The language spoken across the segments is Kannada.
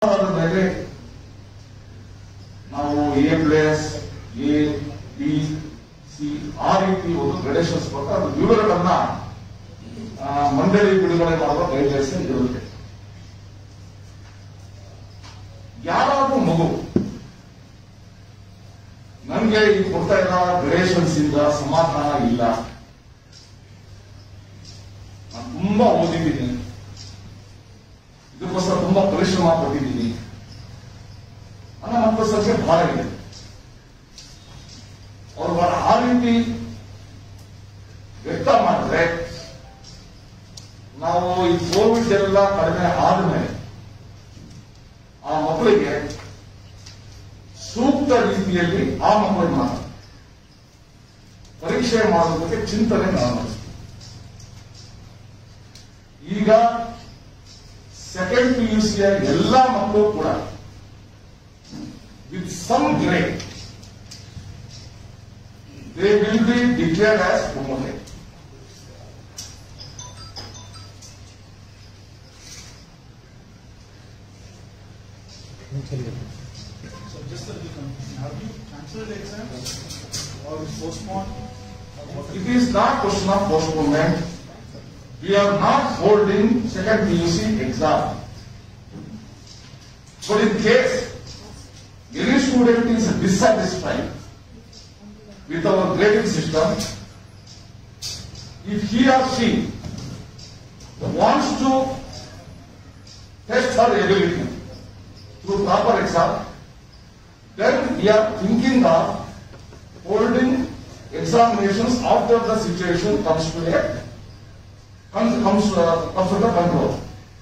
ಆಧಾರದ ಮೇಲೆ ನಾವು a place A B C ಆ ರೀತಿ ಒಂದು ಗ್ರೇಡೇಷನ್ಸ್ ಕೊಟ್ಟು ಅದು ವಿವರಗಳನ್ನ ಆ, ಮಂಡಳಿ ಬಿಡುಗಡೆ ಮಾಡುವ ಗೈಡ್ಲೈನ್ಸ್ ಇರುತ್ತೆ ಯಾರಾದ್ರೂ ಮಗು ನನಗೆ ಈ ಕೊಡ್ತಾ ಇಲ್ಲ ಗ್ರೇಡೇಷನ್ಸ್ ಇಂದ ಸಮಾಧಾನ ಇಲ್ಲ ನಾನು ತುಂಬಾ ಓದಿದ್ದೀನಿ ಇದಕ್ಕೋಸ್ಕರ ತುಂಬಾ ಪರಿಶ್ರಮ ಪಟ್ಟಿದ್ದೀನಿ ಅನ್ನೋ ಮಕ್ಕಳ ಸಂಖ್ಯೆ ಬಹಳ ಇದೆ ಅವ್ರು ಬಹಳ ಆ ರೀತಿ ವ್ಯಕ್ತ ಮಾಡಿದ್ರೆ ನಾವು ಈ ಕೋವಿಡ್ ಎಲ್ಲ ಕಡಿಮೆ ಆದ್ಮೇಲೆ ಆ ಮಕ್ಕಳಿಗೆ ಸೂಕ್ತ ರೀತಿಯಲ್ಲಿ ಆ ಮಕ್ಕಳಿಗೆ ಮಾತ್ರ ಪರೀಕ್ಷೆ ಮಾಡೋದಕ್ಕೆ ಚಿಂತನೆ ನಾವು ನಡೆಸ್ತೀವಿ. ಈಗ ಸೆಕೆಂಡ್ ಪಿ ಯು ಸಿಯ ಎಲ್ಲ ಮಕ್ಕಳು ಕೂಡ with some grade they will be declared as promoted So just that you can, have you cancelled the exam or postponed? or what? It is not question of postponement. We are not holding second PUC exam. But in case any student is dissatisfied with our grading system, if he or she wants to test her ability through proper exam, then we are thinking of holding examinations after the situation comes to a comes comes uh, comes under control.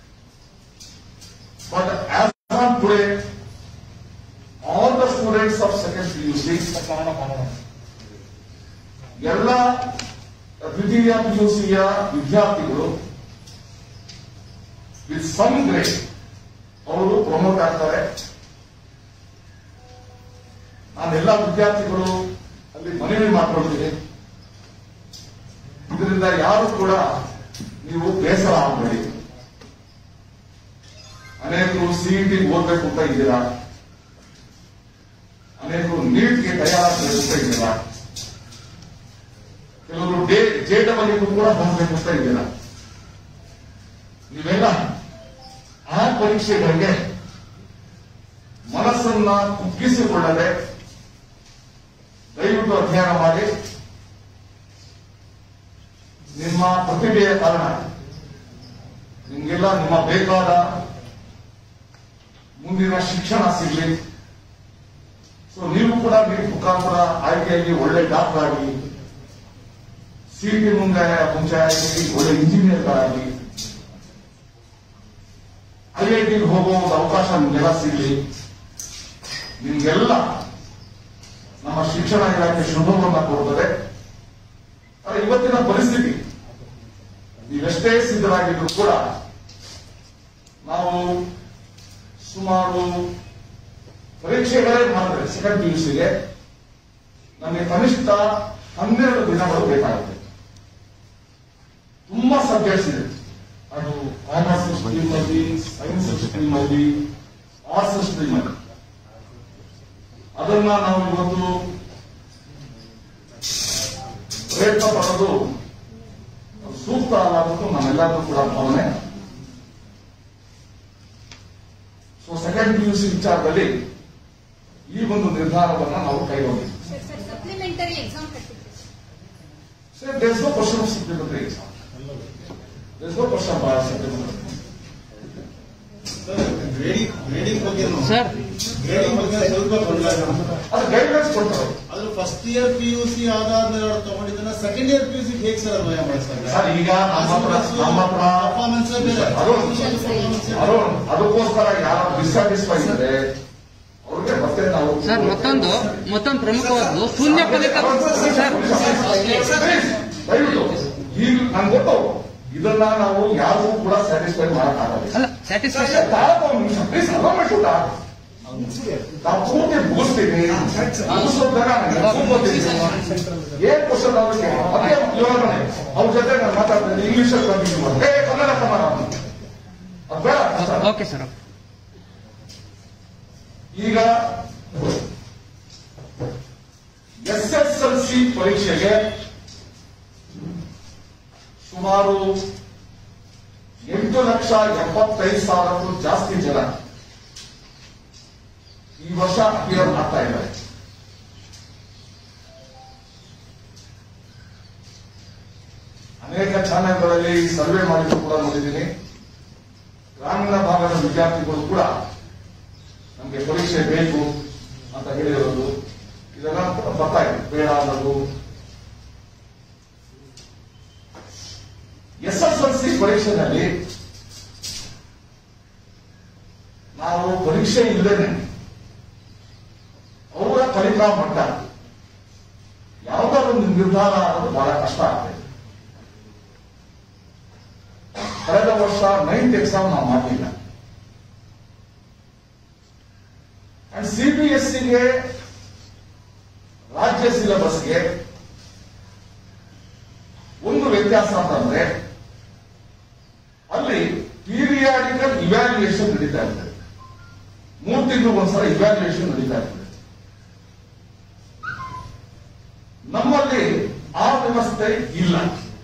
But as on today, all the students of second PUC, ಎಲ್ಲ ದ್ವಿತೀಯ ಪಿಯುಸಿಯ ವಿದ್ಯಾರ್ಥಿಗಳು ವಿತ್ ಸಮ್ ಗ್ರೇಡ್ ಅವರು ಪ್ರಮೋಟ್ ಆಗ್ತಾರೆ ನಾನೆಲ್ಲ ವಿದ್ಯಾರ್ಥಿಗಳು ಅಲ್ಲಿ ಮನವಿ ಮಾಡ್ಕೊಳ್ತೀನಿ ಇದರಿಂದ ಯಾರು ಕೂಡ ನೀವು ಬೇಸರ ಆಗಬೇಡಿ ಅನೇಕರು ಸಿಇಟಿ ಓದ್ಬೇಕು ಅಂತ ಇದ್ದೀರಾ ಅನೇಕರು ನೀಟ್ಗೆ ತಯಾರಾಗಬೇಕು ಅಂತ ಇದ್ದೀರಾ ಕೆಲವರು ಡೇ ಜೆ ಡಬಲ್ ಕೂಡ ಹೋಗ್ಬೇಕು ಅಂತ ಇದ್ದೀರಾ ನೀವೆಲ್ಲ ಆ ಪರೀಕ್ಷೆಗಳಿಗೆ ಮನಸ್ಸನ್ನ ಕುಗ್ಗಿಸಿಕೊಳ್ಳದೆ ದಯವಿಟ್ಟು ಅಧ್ಯಯನ ಮಾಡಿ ನಿಮ್ಮ ಪ್ರತಿಭೆಯ ಕಾರಣ ನಿಮ್ಗೆಲ್ಲ ನಿಮ್ಮ ಬೇಕಾದ ಮುಂದಿನ ಶಿಕ್ಷಣ ಸಿಗಲಿ ಸೊ ನೀವು ಕೂಡ ನೀಟ್ ಮುಖಾಂತರ ಆಯ್ಕೆಯಾಗಿ ಒಳ್ಳೆ ಡಾಕ್ಟರ್ ಆಗಿ ಸಿಟಿ ಮುಂದೆ ಮುಂಚೆ ಆಗಿ ಒಳ್ಳೆ ಇಂಜಿನಿಯರ್ಗಳಾಗಿ ಐ ಐ ಟಿಗೆ ಹೋಗೋ ಒಂದು ಅವಕಾಶ ನಿಮ್ಗೆಲ್ಲ ಸಿಗಲಿ ನಿಮ್ಗೆಲ್ಲ ನಮ್ಮ ಶಿಕ್ಷಣ ಇಲಾಖೆ ಶುಭವನ್ನ ಕೊಡುತ್ತದೆ ಆದ್ರೆ ಇವತ್ತಿನ ಪರಿಸ್ಥಿತಿ ನೀವೆಷ್ಟೇ ಸಿದ್ಧರಾಗಿದ್ರು ಕೂಡ ನಾವು ಸುಮಾರು ಪರೀಕ್ಷೆಗಳೇ ಮಾಡಿದ್ರೆ ಸೆಕೆಂಡ್ ಪಿ ಯು ಸಿಗೆ ನಮಗೆ ಕನಿಷ್ಠ ಹನ್ನೆರಡು ದಿನಗಳು ಬೇಕಾಗುತ್ತೆ ತುಂಬಾ ಸಬ್ಜೆಕ್ಟ್ಸ್ ಇದೆ ಅದು ಕಾಮರ್ಸ್ ಸ್ಟ್ರೀಮ್ ಅಲ್ಲಿ ಸೈನ್ಸ್ ಸ್ಟ್ರೀಮ್ ಅಲ್ಲಿ ಆರ್ಟ್ಸ್ ಸ್ಟ್ರೀಮ್ ಅಲ್ಲಿ ಅದನ್ನ ನಾವು ಇವತ್ತು ಪ್ರಯತ್ನ ಪಡೋದು ಸೂಕ್ತ ಅಲ್ಲ ಅನ್ನೋದು ನಮ್ಮೆಲ್ಲರೂ ಕೂಡ ಭಾವನೆ so second P U C ವಿಚಾರದಲ್ಲಿ ಈ ಒಂದು ನಿರ್ಧಾರವನ್ನ ನಾವು ಕೈಗೊಂಡಿದ್ದೀವಿ ಸಪ್ಲಿಮೆಂಟರಿ ಎಕ್ಸಾಮ್ ಕಟ್ಟಿದ್ದೆ sir there's no question of supplementary exam there's no question of supplementary grading grading ಬಗ್ಗೆ ಸರ್ ಗ್ರೇಡಿಂಗ್ ಬಗ್ಗೆ ಸ್ವಲ್ಪ ಗೊಂದಲ ಅದು ಗೈಡ್ಲೈನ್ಸ್ ಕೊಡ್ತಾರೆ ಅದು first year P U C ಆಧಾರದಲ್ಲಿ ಅವ್ರು ತಗೊಂಡಿದ್ದನ್ನ second year P U C ಹೇಗೆ ಸರ್ ಅನ್ವಯ ಮಾಡಿಸ್ತಾರೆ ಸರ್ ಈಗ ನಮ್ಮ ಹತ್ರ ನಮ್ಮ ಹತ್ರ ಪರ್ಫಾರ್ಮೆನ್ಸ್ ಬೇರೆ ಅರುಣ್ performance ಬೇರೆ. ಅರುಣ್ ಅದಕ್ಕೋಸ್ಕರ ಯಾರು ಡಿಸ್ಸ್ಯಾಟಿಸ್ಫೈ ಇದ್ದಾರೆ ಅವ್ರಿಗೆ ಮತ್ತೆ ನಾವು ಸರ್ ಮತ್ತೊಂದು ಮತ್ತೊಂದು ಪ್ರಮುಖವಾದ್ದು ಶೂನ್ಯ ಫಲಿತ ಸರ್ Please, ದಯವಿಟ್ಟು ಈಗ ನನ್ಗೆ ಗೊತ್ತು ಇದನ್ನ ನಾವು ಯಾರಿಗೂ ಕೂಡ ಸ್ಯಾಟಿಸ್ಫೈ ಮಾಡಕ್ಕಾಗಲ್ಲ ಅಲ್ಲ ಸ್ಯಾಟಿಸ್ಫ್ಯಾಕ್ಷನ್ ತಾಳ್ಮೆ ಒಂದು ನಿಮಿಷ ಪ್ಲೀಸ್ ಅಲ್ಲ ಮಾಡ್ಬಿಟ್ಟ ನಾವು ಪೂರ್ತಿ ಮುಗಿಸ್ತೀವಿ ಮುಗಿಸೋದಾಗ ನನಗೆ ಕೂತ್ಕೊಳ್ತೀನಿ. ಏನ್ ಕ್ವಶನ್ ಅವ್ರಿಗೆ ಮತ್ತೆ ಇವಾಗ ನೋಡಿ, ಅವ್ರ ಜೊತೆ ನಾನು ಮಾತಾಡ್ತೀನಿ ಇಂಗ್ಲಿಷ್ ಕಂಟಿನ್ಯೂ ಮಾಡಿ ಏ ಕನ್ನಡ ಕನ್ನಡ ಅದು ಬೇಡ ಕಷ್ಟ. ಓಕೆ ಸರ್ ಈಗ ಎಸ್ ಎಸ್ ಎಲ್ ಸಿ ಪರೀಕ್ಷೆಗೆ ಸುಮಾರು ಎಂಟು ಲಕ್ಷ ಎಪ್ಪತ್ತೈದು ಸಾವಿರಕ್ಕೂ ಜಾಸ್ತಿ ಜನ ಈ ವರ್ಷ ಅಪಿಯರ್ ಆಗ್ತಾ ಇದ್ದಾರೆ ಅನೇಕ ಚಾನೆಲ್ಗಳಲ್ಲಿ ಸರ್ವೆ ಮಾಡಿದ್ದು ಕೂಡ ನೋಡಿದ್ದೀನಿ ಗ್ರಾಮೀಣ ಭಾಗದ ವಿದ್ಯಾರ್ಥಿಗಳು ಕೂಡ ನಮಗೆ ಪರೀಕ್ಷೆ ಬೇಕು ಅಂತ ಹೇಳಿರೋದು ಇದೆಲ್ಲ ಬರ್ತಾ ಇದೆ ಬೇಡ ಅನ್ನೋದು ಎಸ್ ಎಸ್ ಎಲ್ ಸಿ ಪರೀಕ್ಷೆನಲ್ಲಿ ನಾವು ಪರೀಕ್ಷೆ ಇಲ್ಲದೇನೆ ಅವರ ಫಲಿತಾಂಶ ಮಟ್ಟ ಯಾವುದಾದ್ರು ಒಂದು ನಿರ್ಧಾರ ಅನ್ನೋದು ಬಹಳ ಕಷ್ಟ ಆಗ್ತದೆ ಕಳೆದ ವರ್ಷ ನೈನ್ತ್ ಎಕ್ಸಾಮ್ ನಾವು ಮಾಡಲಿಲ್ಲ ಅಂಡ್ ಸಿಬಿಎಸ್ಸಿಗೆ ರಾಜ್ಯ ಸಿಲೆಬಸ್ಗೆ ಒಂದು ವ್ಯತ್ಯಾಸ ಅಂತಂದ್ರೆ ಅಲ್ಲಿ ಪೀರಿಯಾಡಿಕಲ್ ಇವ್ಯಾಲ್ಯೂಯೇಷನ್ ನಡೀತಾ ಇರ್ತದೆ ಮೂರು ತಿಂಗಳು ಒಂದ್ಸಲ ಇವ್ಯಾಲ್ಯೂಯೇಷನ್ ನಡೀತಾ ಇರ್ತದೆ ನಮ್ಮಲ್ಲಿ ಆ ವ್ಯವಸ್ಥೆ ಇಲ್ಲ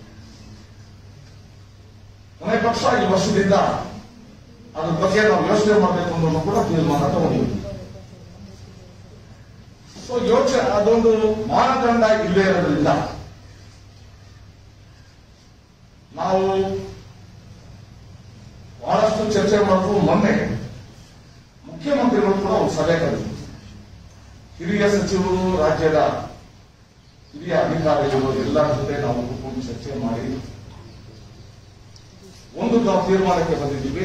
ಕೊನೆ ಪಕ್ಷ ಈ ವರ್ಷದಿಂದ ಅದ್ರ ಬಗ್ಗೆ ನಾವು ಯೋಚನೆ ಮಾಡಬೇಕು ಅನ್ನೋದು ಕೂಡ ತೀರ್ಮಾನ ತಗೊಂಡಿದ್ವಿ ಸೊ ಯೋಚನೆ ಅದೊಂದು ಮಾನದಂಡ ಇಲ್ಲೇ ಇರೋದ್ರಿಂದ ನಾವು ಬಹಳಷ್ಟು ಚರ್ಚೆ ಮಾಡಿದ್ರು ಮೊನ್ನೆ ಮುಖ್ಯಮಂತ್ರಿಗಳು ಕೂಡ ಒಂದು ಸಭೆ ಕರೆದಿದ್ರು ಹಿರಿಯ ಸಚಿವರು ರಾಜ್ಯದ ಹಿರಿಯ ಅಧಿಕಾರಿಗಳು ಎಲ್ಲರ ಜೊತೆ ನಾವು ಕೂತ್ಕೊಂಡು ಚರ್ಚೆ ಮಾಡಿ ಒಂದು ನಾವು ತೀರ್ಮಾನಕ್ಕೆ ಬಂದಿದ್ದೀವಿ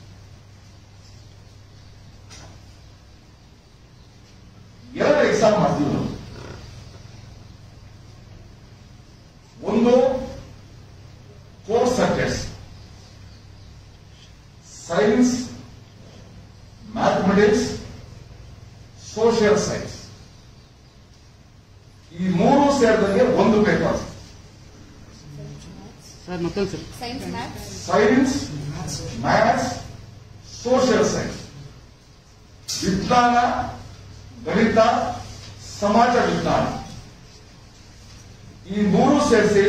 ಎರಡು ಎಕ್ಸಾಮ್ ಮಾಡ್ತೀವಿ ನಾವು ಒಂದು core subjects science mathematics social science ಈ ಮೂರು ಸೇರಿದಂಗೆ ಒಂದು ಪೇಪರ್ ಸರ್ ಮತ್ತೊಂದು sir science maths science maths social science ವಿಜ್ಞಾನ ಗಣಿತ ಸಮಾಜ ವಿಜ್ಞಾನ ಈ ಮೂರು ಸೇರಿಸಿ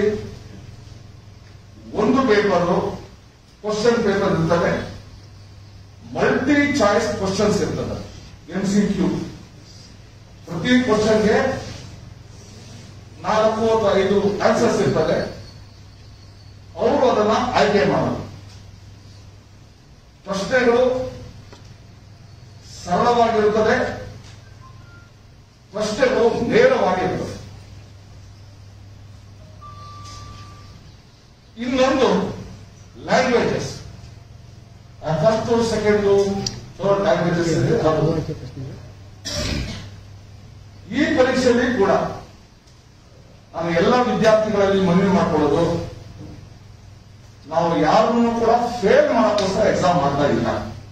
ಒಂದು ಪೇಪರ್ ಕ್ವಶನ್ ಪೇಪರ್ ಇರ್ತದೆ ಮಲ್ಟಿ ಚಾಯ್ಸ್ ಕ್ವಶನ್ಸ್ ಇರ್ತದೆ ಎಂ ಸಿ ಕ್ಯೂ ಪ್ರತಿ ಕ್ವಶನ್ಗೆ ನಾಲ್ಕು ಅಥವಾ ಐದು ಆನ್ಸರ್ಸ್ ಇರ್ತದೆ ಅವರು ಅದನ್ನ ಆಯ್ಕೆ ಮಾಡೋದು ಪ್ರಶ್ನೆಗಳು ಸರಳವಾಗಿರುತ್ತದೆ ಪ್ರಶ್ನೆಗಳು ನೇರವಾಗಿರುತ್ತದೆ ಇನ್ನೊಂದು languages first second third languages ಇದೆ ಅದು ಈ ಪರೀಕ್ಷೆಯಲ್ಲಿ ಕೂಡ ನಾನು ಎಲ್ಲ ವಿದ್ಯಾರ್ಥಿಗಳಲ್ಲಿ ಮನವಿ ಮಾಡ್ಕೊಳ್ಳೋದು ನಾವು ಯಾರನ್ನು ಕೂಡ ಫೇಲ್ ಮಾಡೋಕ್ಕೋಸ್ಕರ ಎಕ್ಸಾಮ್ ಮಾಡ್ತಾ ಇಲ್ಲ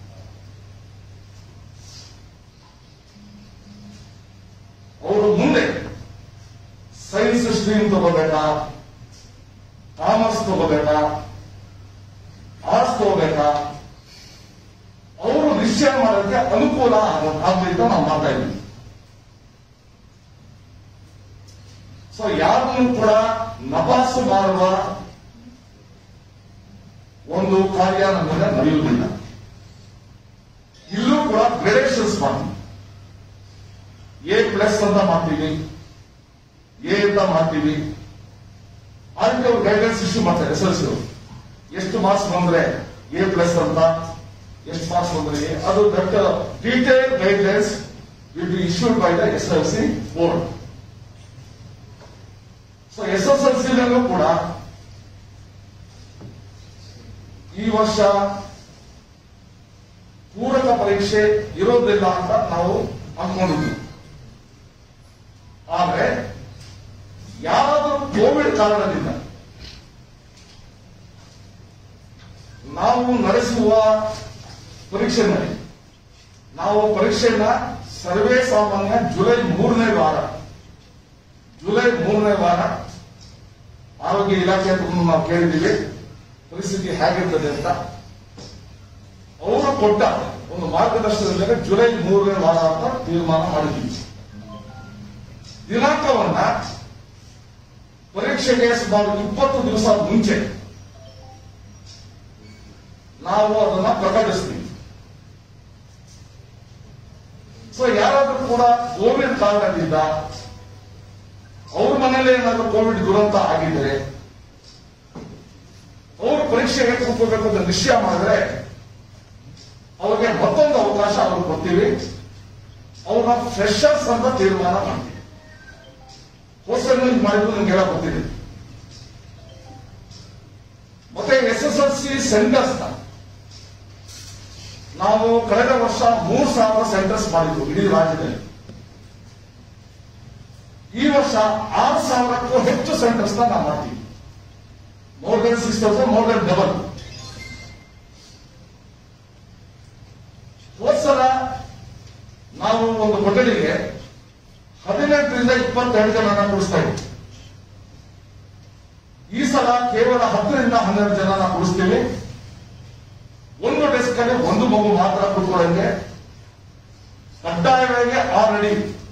ಅವರು ಮುಂದೆ ಸೈನ್ಸ್ ಸ್ಟ್ರೀಮ್ ತಗೋಬೇಕಾ ಕಾಮರ್ಸ್ ತಗೋಬೇಕಾ ಆರ್ಟ್ಸ್ ತಗೋಬೇಕಾ ಅವರು ನಿಶ್ಚಯ ಮಾಡೋದಕ್ಕೆ ಅನುಕೂಲ ಆಗ- ಆಗ್ಲಿಂದ ನಾವು ಮಾಡ್ತಾ ಇದ್ವಿ ಸೊ ಯಾರನ್ನು ಕೂಡ ನಪಾಸು ಮಾಡುವ ಒಂದು ಕಾರ್ಯ ನಮ್ಮಿಂದ ನಡೆಯುವುದಿಲ್ಲ ಇಲ್ಲೂ ಕೂಡ ಗ್ರೇಡೇಷನ್ಸ್ ಮಾಡ್ತೀವಿ ಎ ಪ್ಲಸ್ ಅಂತ ಮಾಡ್ತೀವಿ ಎ ಅಂತ ಮಾಡ್ತೀವಿ ಅದಕ್ಕೆ ಅವ್ರು ಗೈಡೆನ್ಸ್ ಇಶ್ಯೂ ಮಾಡ್ತಾರೆ ಎಸ್ ಎಲ್ ಸಿ ಎಷ್ಟು ಮಾರ್ಕ್ಸ್ ಬಂದ್ರೆ ಎ ಪ್ಲಸ್ ಅಂತ ಎಷ್ಟು ಮಾರ್ಕ್ಸ್ ಬಂದ್ರೆ A. ಅದು that detail guidelines will be issued by the S L C board so S S L ಸಿನಲ್ಲೂ ಕೂಡ ಈ ವರ್ಷ ಪೂರಕ ಪರೀಕ್ಷೆ ಇರೋದಿಲ್ಲ ಅಂತ ನಾವು ಅನ್ಕೊಂಡಿದ್ವಿ ಆದ್ರೆ ಯಾರಾದರೂ ಕೋವಿಡ್ ಕಾರಣದಿಂದ ನಾವು ನಡೆಸುವ ಪರೀಕ್ಷೆನಲ್ಲಿ ನಾವು ಪರೀಕ್ಷೆನ ಸರ್ವೇ ಸಾಮಾನ್ಯ ಜುಲೈ ಮೂರನೇ ವಾರ ಜುಲೈ ಮೂರನೇ ವಾರ ಆರೋಗ್ಯ ಇಲಾಖೆ ಹತ್ರ ನಾವು ಕೇಳಿದ್ದೀವಿ ಪರಿಸ್ಥಿತಿ ಹೇಗಿರ್ತದೆ ಅಂತ ಅವರು ಕೊಟ್ಟ ಒಂದು ಮಾರ್ಗದರ್ಶನದ ಮೇಲೆ ಜುಲೈ ಮೂರನೇ ವಾರ ಅಂತ ತೀರ್ಮಾನ ಮಾಡಿದ್ವಿ ದಿನಾಂಕವನ್ನ ಪರೀಕ್ಷೆಗೆ ಸುಮಾರು ಇಪ್ಪತ್ತು ದಿವಸ ಮುಂಚೆ ನಾವು ಅದನ್ನ ಪ್ರಕಟಿಸ್ತೀವಿ ಸೊ ಯಾರಾದ್ರೂ ಕೂಡ ಕೋವಿಡ್ ಕಾರಣದಿಂದ ಅವ್ರ ಮನೇಲಿ ಏನಾದ್ರೂ ಕೋವಿಡ್ ದುರಂತ ಆಗಿದ್ರೆ ಅವರು ಪರೀಕ್ಷೆಗೆ ಕೂತ್ಕೋಬೇಕು ಅಂತ ನಿಶ್ಚಯ ಮಾಡಿದ್ರೆ ಅವ್ರಿಗೆ ಮತ್ತೊಂದು ಅವಕಾಶ ಅವ್ರಿಗೆ ಕೊಡ್ತೀವಿ ಅವ್ರನ್ನ ಫ್ರೆಶರ್ಸ್ ಅಂತ ತೀರ್ಮಾನ ಮಾಡ್ತೀವಿ ಹೋಸ್ಟೆಲ್ ಮಾಡಿದ್ದು ನಿಮ್ಗೆಲ್ಲ ಗೊತ್ತಿದೆ ಮತ್ತೆ S S L C centres ನಾವು ಕಳೆದ ವರ್ಷ ಮೂರ್ ಸಾವಿರ ಸೆಂಟರ್ಸ್ ಮಾಡಿದ್ವು ಇಡೀ ರಾಜ್ಯದಲ್ಲಿ ಈ ವರ್ಷ ಆರು ಸಾವಿರಕ್ಕೂ ಹೆಚ್ಚು ಸೆಂಟರ್ಸ್ ನಾವು ಮಾಡ್ತೀವಿ more than six thousand more than double ಹೋದ್ಸಲ ನಾವು ಒಂದು ಕೊಠಡಿಗೆ ಹದಿನೆಂಟರಿಂದ ಇಪ್ಪತ್ತೆರಡು ಜನನ ಕೂಡಿಸ್ತಾ ಇದ್ವಿ ಈ ಸಲ ಕೇವಲ ಹತ್ತರಿಂದ ಹನ್ನೆರಡು ಜನನ ಕೂಡಿಸ್ತೀವಿ ಒಂದು ಡೆಸ್ಕ್ ಅಲ್ಲಿ ಒಂದು ಮಗು ಮಾತ್ರ ಕೂತ್ಕೊಳ್ಳಂಗೆ ಕಡ್ಡಾಯವಾಗಿ ಆರು ಅಡಿ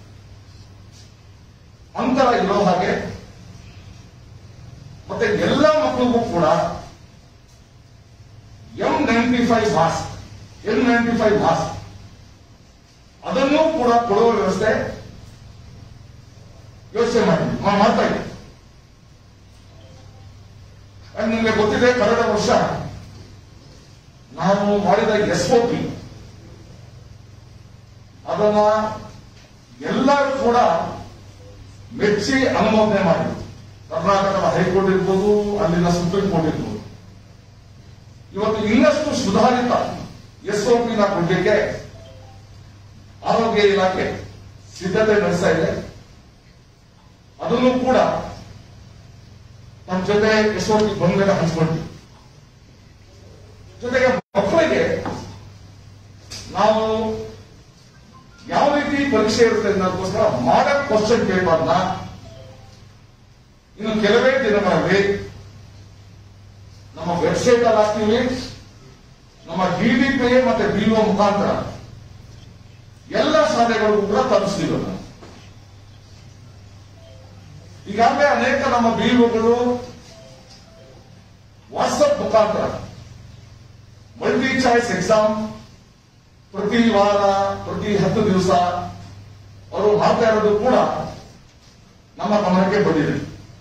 ಅಂತರ ಇರೋ ಹಾಗೆ ಮತ್ತೆ ಎಲ್ಲ ಮಕ್ಕಳಿಗೂ ಕೂಡ N ninety five mask N ninety five mask ಅದನ್ನು ಕೂಡ ಕೊಡುವ ವ್ಯವಸ್ಥೆ ಯೋಚನೆ ಮಾಡಿ ಮಾ- ಮಾಡ್ತಾ ಇದ್ದೀವಿ ಅಂಡ್ ನಿಮಗೆ ಗೊತ್ತಿದೆ ಕಳೆದ ವರ್ಷ ನಾವು ಮಾಡಿದ ಎಸ್ ಒ ಪಿ ಅದನ್ನ ಎಲ್ಲರೂ ಕೂಡ ಮೆಚ್ಚಿ ಅನುಮೋದನೆ ಮಾಡಿದ್ರು ಕರ್ನಾಟಕದ ಹೈಕೋರ್ಟ್ ಇರ್ಬೋದು ಅಲ್ಲಿನ ಸುಪ್ರೀಂ ಕೋರ್ಟ್ ಇರ್ಬೋದು ಇವತ್ತು ಇನ್ನಷ್ಟು ಸುಧಾರಿತ ಎಸ್ ಒ ಪಿನ ಕೊಡ್ಲಿಕ್ಕೆ ಆರೋಗ್ಯ ಇಲಾಖೆ ಸಿದ್ಧತೆ ನಡೆಸ್ತಾ ಇದೆ ಅದನ್ನು ಕೂಡ ನಮ್ಮ ಜೊತೆ ಎಸ್ ಒ ಪಿ ಬಂದಾಗ ಹಂಚ್ಕೊಳ್ತೀವಿ ಜೊತೆಗೆ ಮಕ್ಕಳಿಗೆ ನಾವು ಯಾವ ರೀತಿ ಪರೀಕ್ಷೆ ಇರುತ್ತೆ ಅನ್ನೋದಕ್ಕೋಸ್ಕರ ಮಾಡಲ್ ಕ್ವಶನ್ ಪೇಪರ್ನ ಇನ್ನು ಕೆಲವೇ ದಿನಗಳಲ್ಲಿ ನಮ್ಮ ವೆಬ್ಸೈಟ್ ಅಲ್ಲಿ ಹಾಕ್ತೀವಿ ನಮ್ಮ ಡಿಡಿಪಿ ಮತ್ತೆ ಬಿಒ ಮುಖಾಂತರ ಎಲ್ಲ ಶಾಲೆಗಳಿಗೂ ಕೂಡ ತಲುಪಿಸ್ತೀವಿ ಅದನ್ನ. ಈಗಾಗಲೇ ಅನೇಕ ನಮ್ಮ ಬಿಒಗಳು ವಾಟ್ಸಪ್ ಮುಖಾಂತರ ಮಲ್ಟಿ ಚಾಯ್ಸ್ ಎಕ್ಸಾಮ್ ಪ್ರತಿ ವಾರ ಪ್ರತಿ ಹತ್ತು ದಿವಸ ಅವರು ಮಾಡ್ತಾ ಇರೋದು ಕೂಡ ನಮ್ಮ ಗಮನಕ್ಕೆ ಬಂದಿದೆ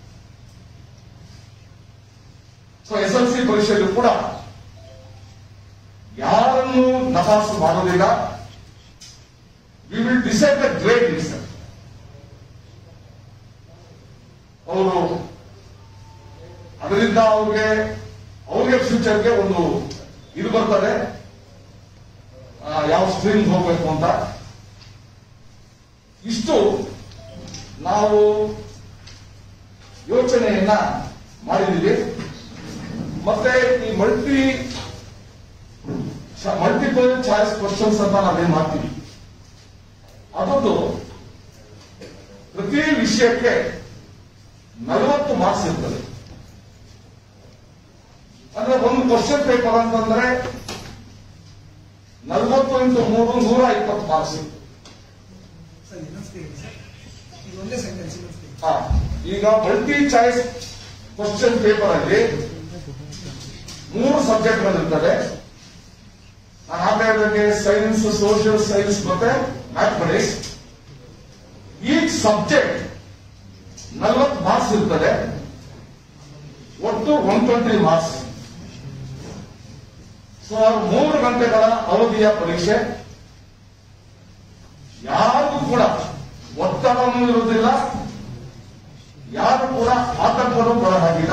ಸೊ ಎಸ್ ಎಲ್ ಸಿ ಪರೀಕ್ಷೆಯಲ್ಲೂ ಕೂಡ ಯಾರನ್ನು ನಪಾಸು ಮಾಡೋದಿಲ್ಲ we will decide the grade listen ಅವರು ಅದರಿಂದ ಅವ್ರಿಗೆ ಅವ್ರಿಗೆ ಫ್ಯೂಚರ್ಗೆ ಒಂದು ಇದು ಬರ್ತದೆ ಆ, ಯಾವ ಸ್ಟ್ರೀಮ್ ಹೋಗ್ಬೇಕು ಅಂತ ಇಷ್ಟು ನಾವು ಯೋಚನೆಯನ್ನ ಮಾಡಿದ್ದೀವಿ ಮತ್ತೆ ಈ ಮಲ್ಟಿ ಮಲ್ಟಿಪಲ್ ಚಾಯ್ಸ್ ಕ್ವಶನ್ಸ್ ಅಂತ ನಾವೇನ್ ಮಾಡ್ತೀವಿ ಅದೊಂದು ಪ್ರತಿ ವಿಷಯಕ್ಕೆ ನಲವತ್ತು ಮಾರ್ಕ್ಸ್ ಇರ್ತದೆ ಅಂದ್ರೆ ಒಂದು ಕ್ವಶನ್ ಪೇಪರ್ ಅಂತಂದ್ರೆ ನಲವತ್ತು ಇಂಟು ಮೂರು ನೂರ ಇಪ್ಪತ್ತು ಮಾರ್ಕ್ಸ್ ಸರ್ ಇನ್ನೊಂದ್ಸತಿ ಹೇಳಿ ಸರ್ ಇದು ಒಂದೇ ಸೆಂಟೆನ್ಸ್ ಇನ್ನೊಂದ್ಸತಿ ಹಾ, ಈಗ ಮಲ್ಟಿ ಚಾಯ್ಸ್ ಕ್ವಶನ್ ಪೇಪರ್ ಅಲ್ಲಿ ಮೂರು ಸಬ್ಜೆಕ್ಟ್ಗಳಿರ್ತವೆ ನಾನು ಆಗ್ತಾ ಹೇಳಿದಂಗೆ ಸೈನ್ಸ್ ಸೋಷಿಯಲ್ ಸೈನ್ಸ್ ಮತ್ತೆ ಮ್ಯಾಥಮೆಟಿಕ್ಸ್ ಈಚ್ ಸಬ್ಜೆಕ್ಟ್ ನಲವತ್ತು ಮಾರ್ಕ್ಸ್ ಇರ್ತದೆ ಒಟ್ಟು ಒನ್ ಟ್ವೆಂಟಿ ಮಾರ್ಕ್ಸ್ ಸುಮಾರು ಮೂರು ಗಂಟೆಗಳ ಅವಧಿಯ ಪರೀಕ್ಷೆ ಯಾರಿಗೂ ಕೂಡ ಒತ್ತಡವೂ ಇರುವುದಿಲ್ಲ ಯಾರು ಕೂಡ ಆತಂಕನೂ ಬರ ಹಾಗಿಲ್ಲ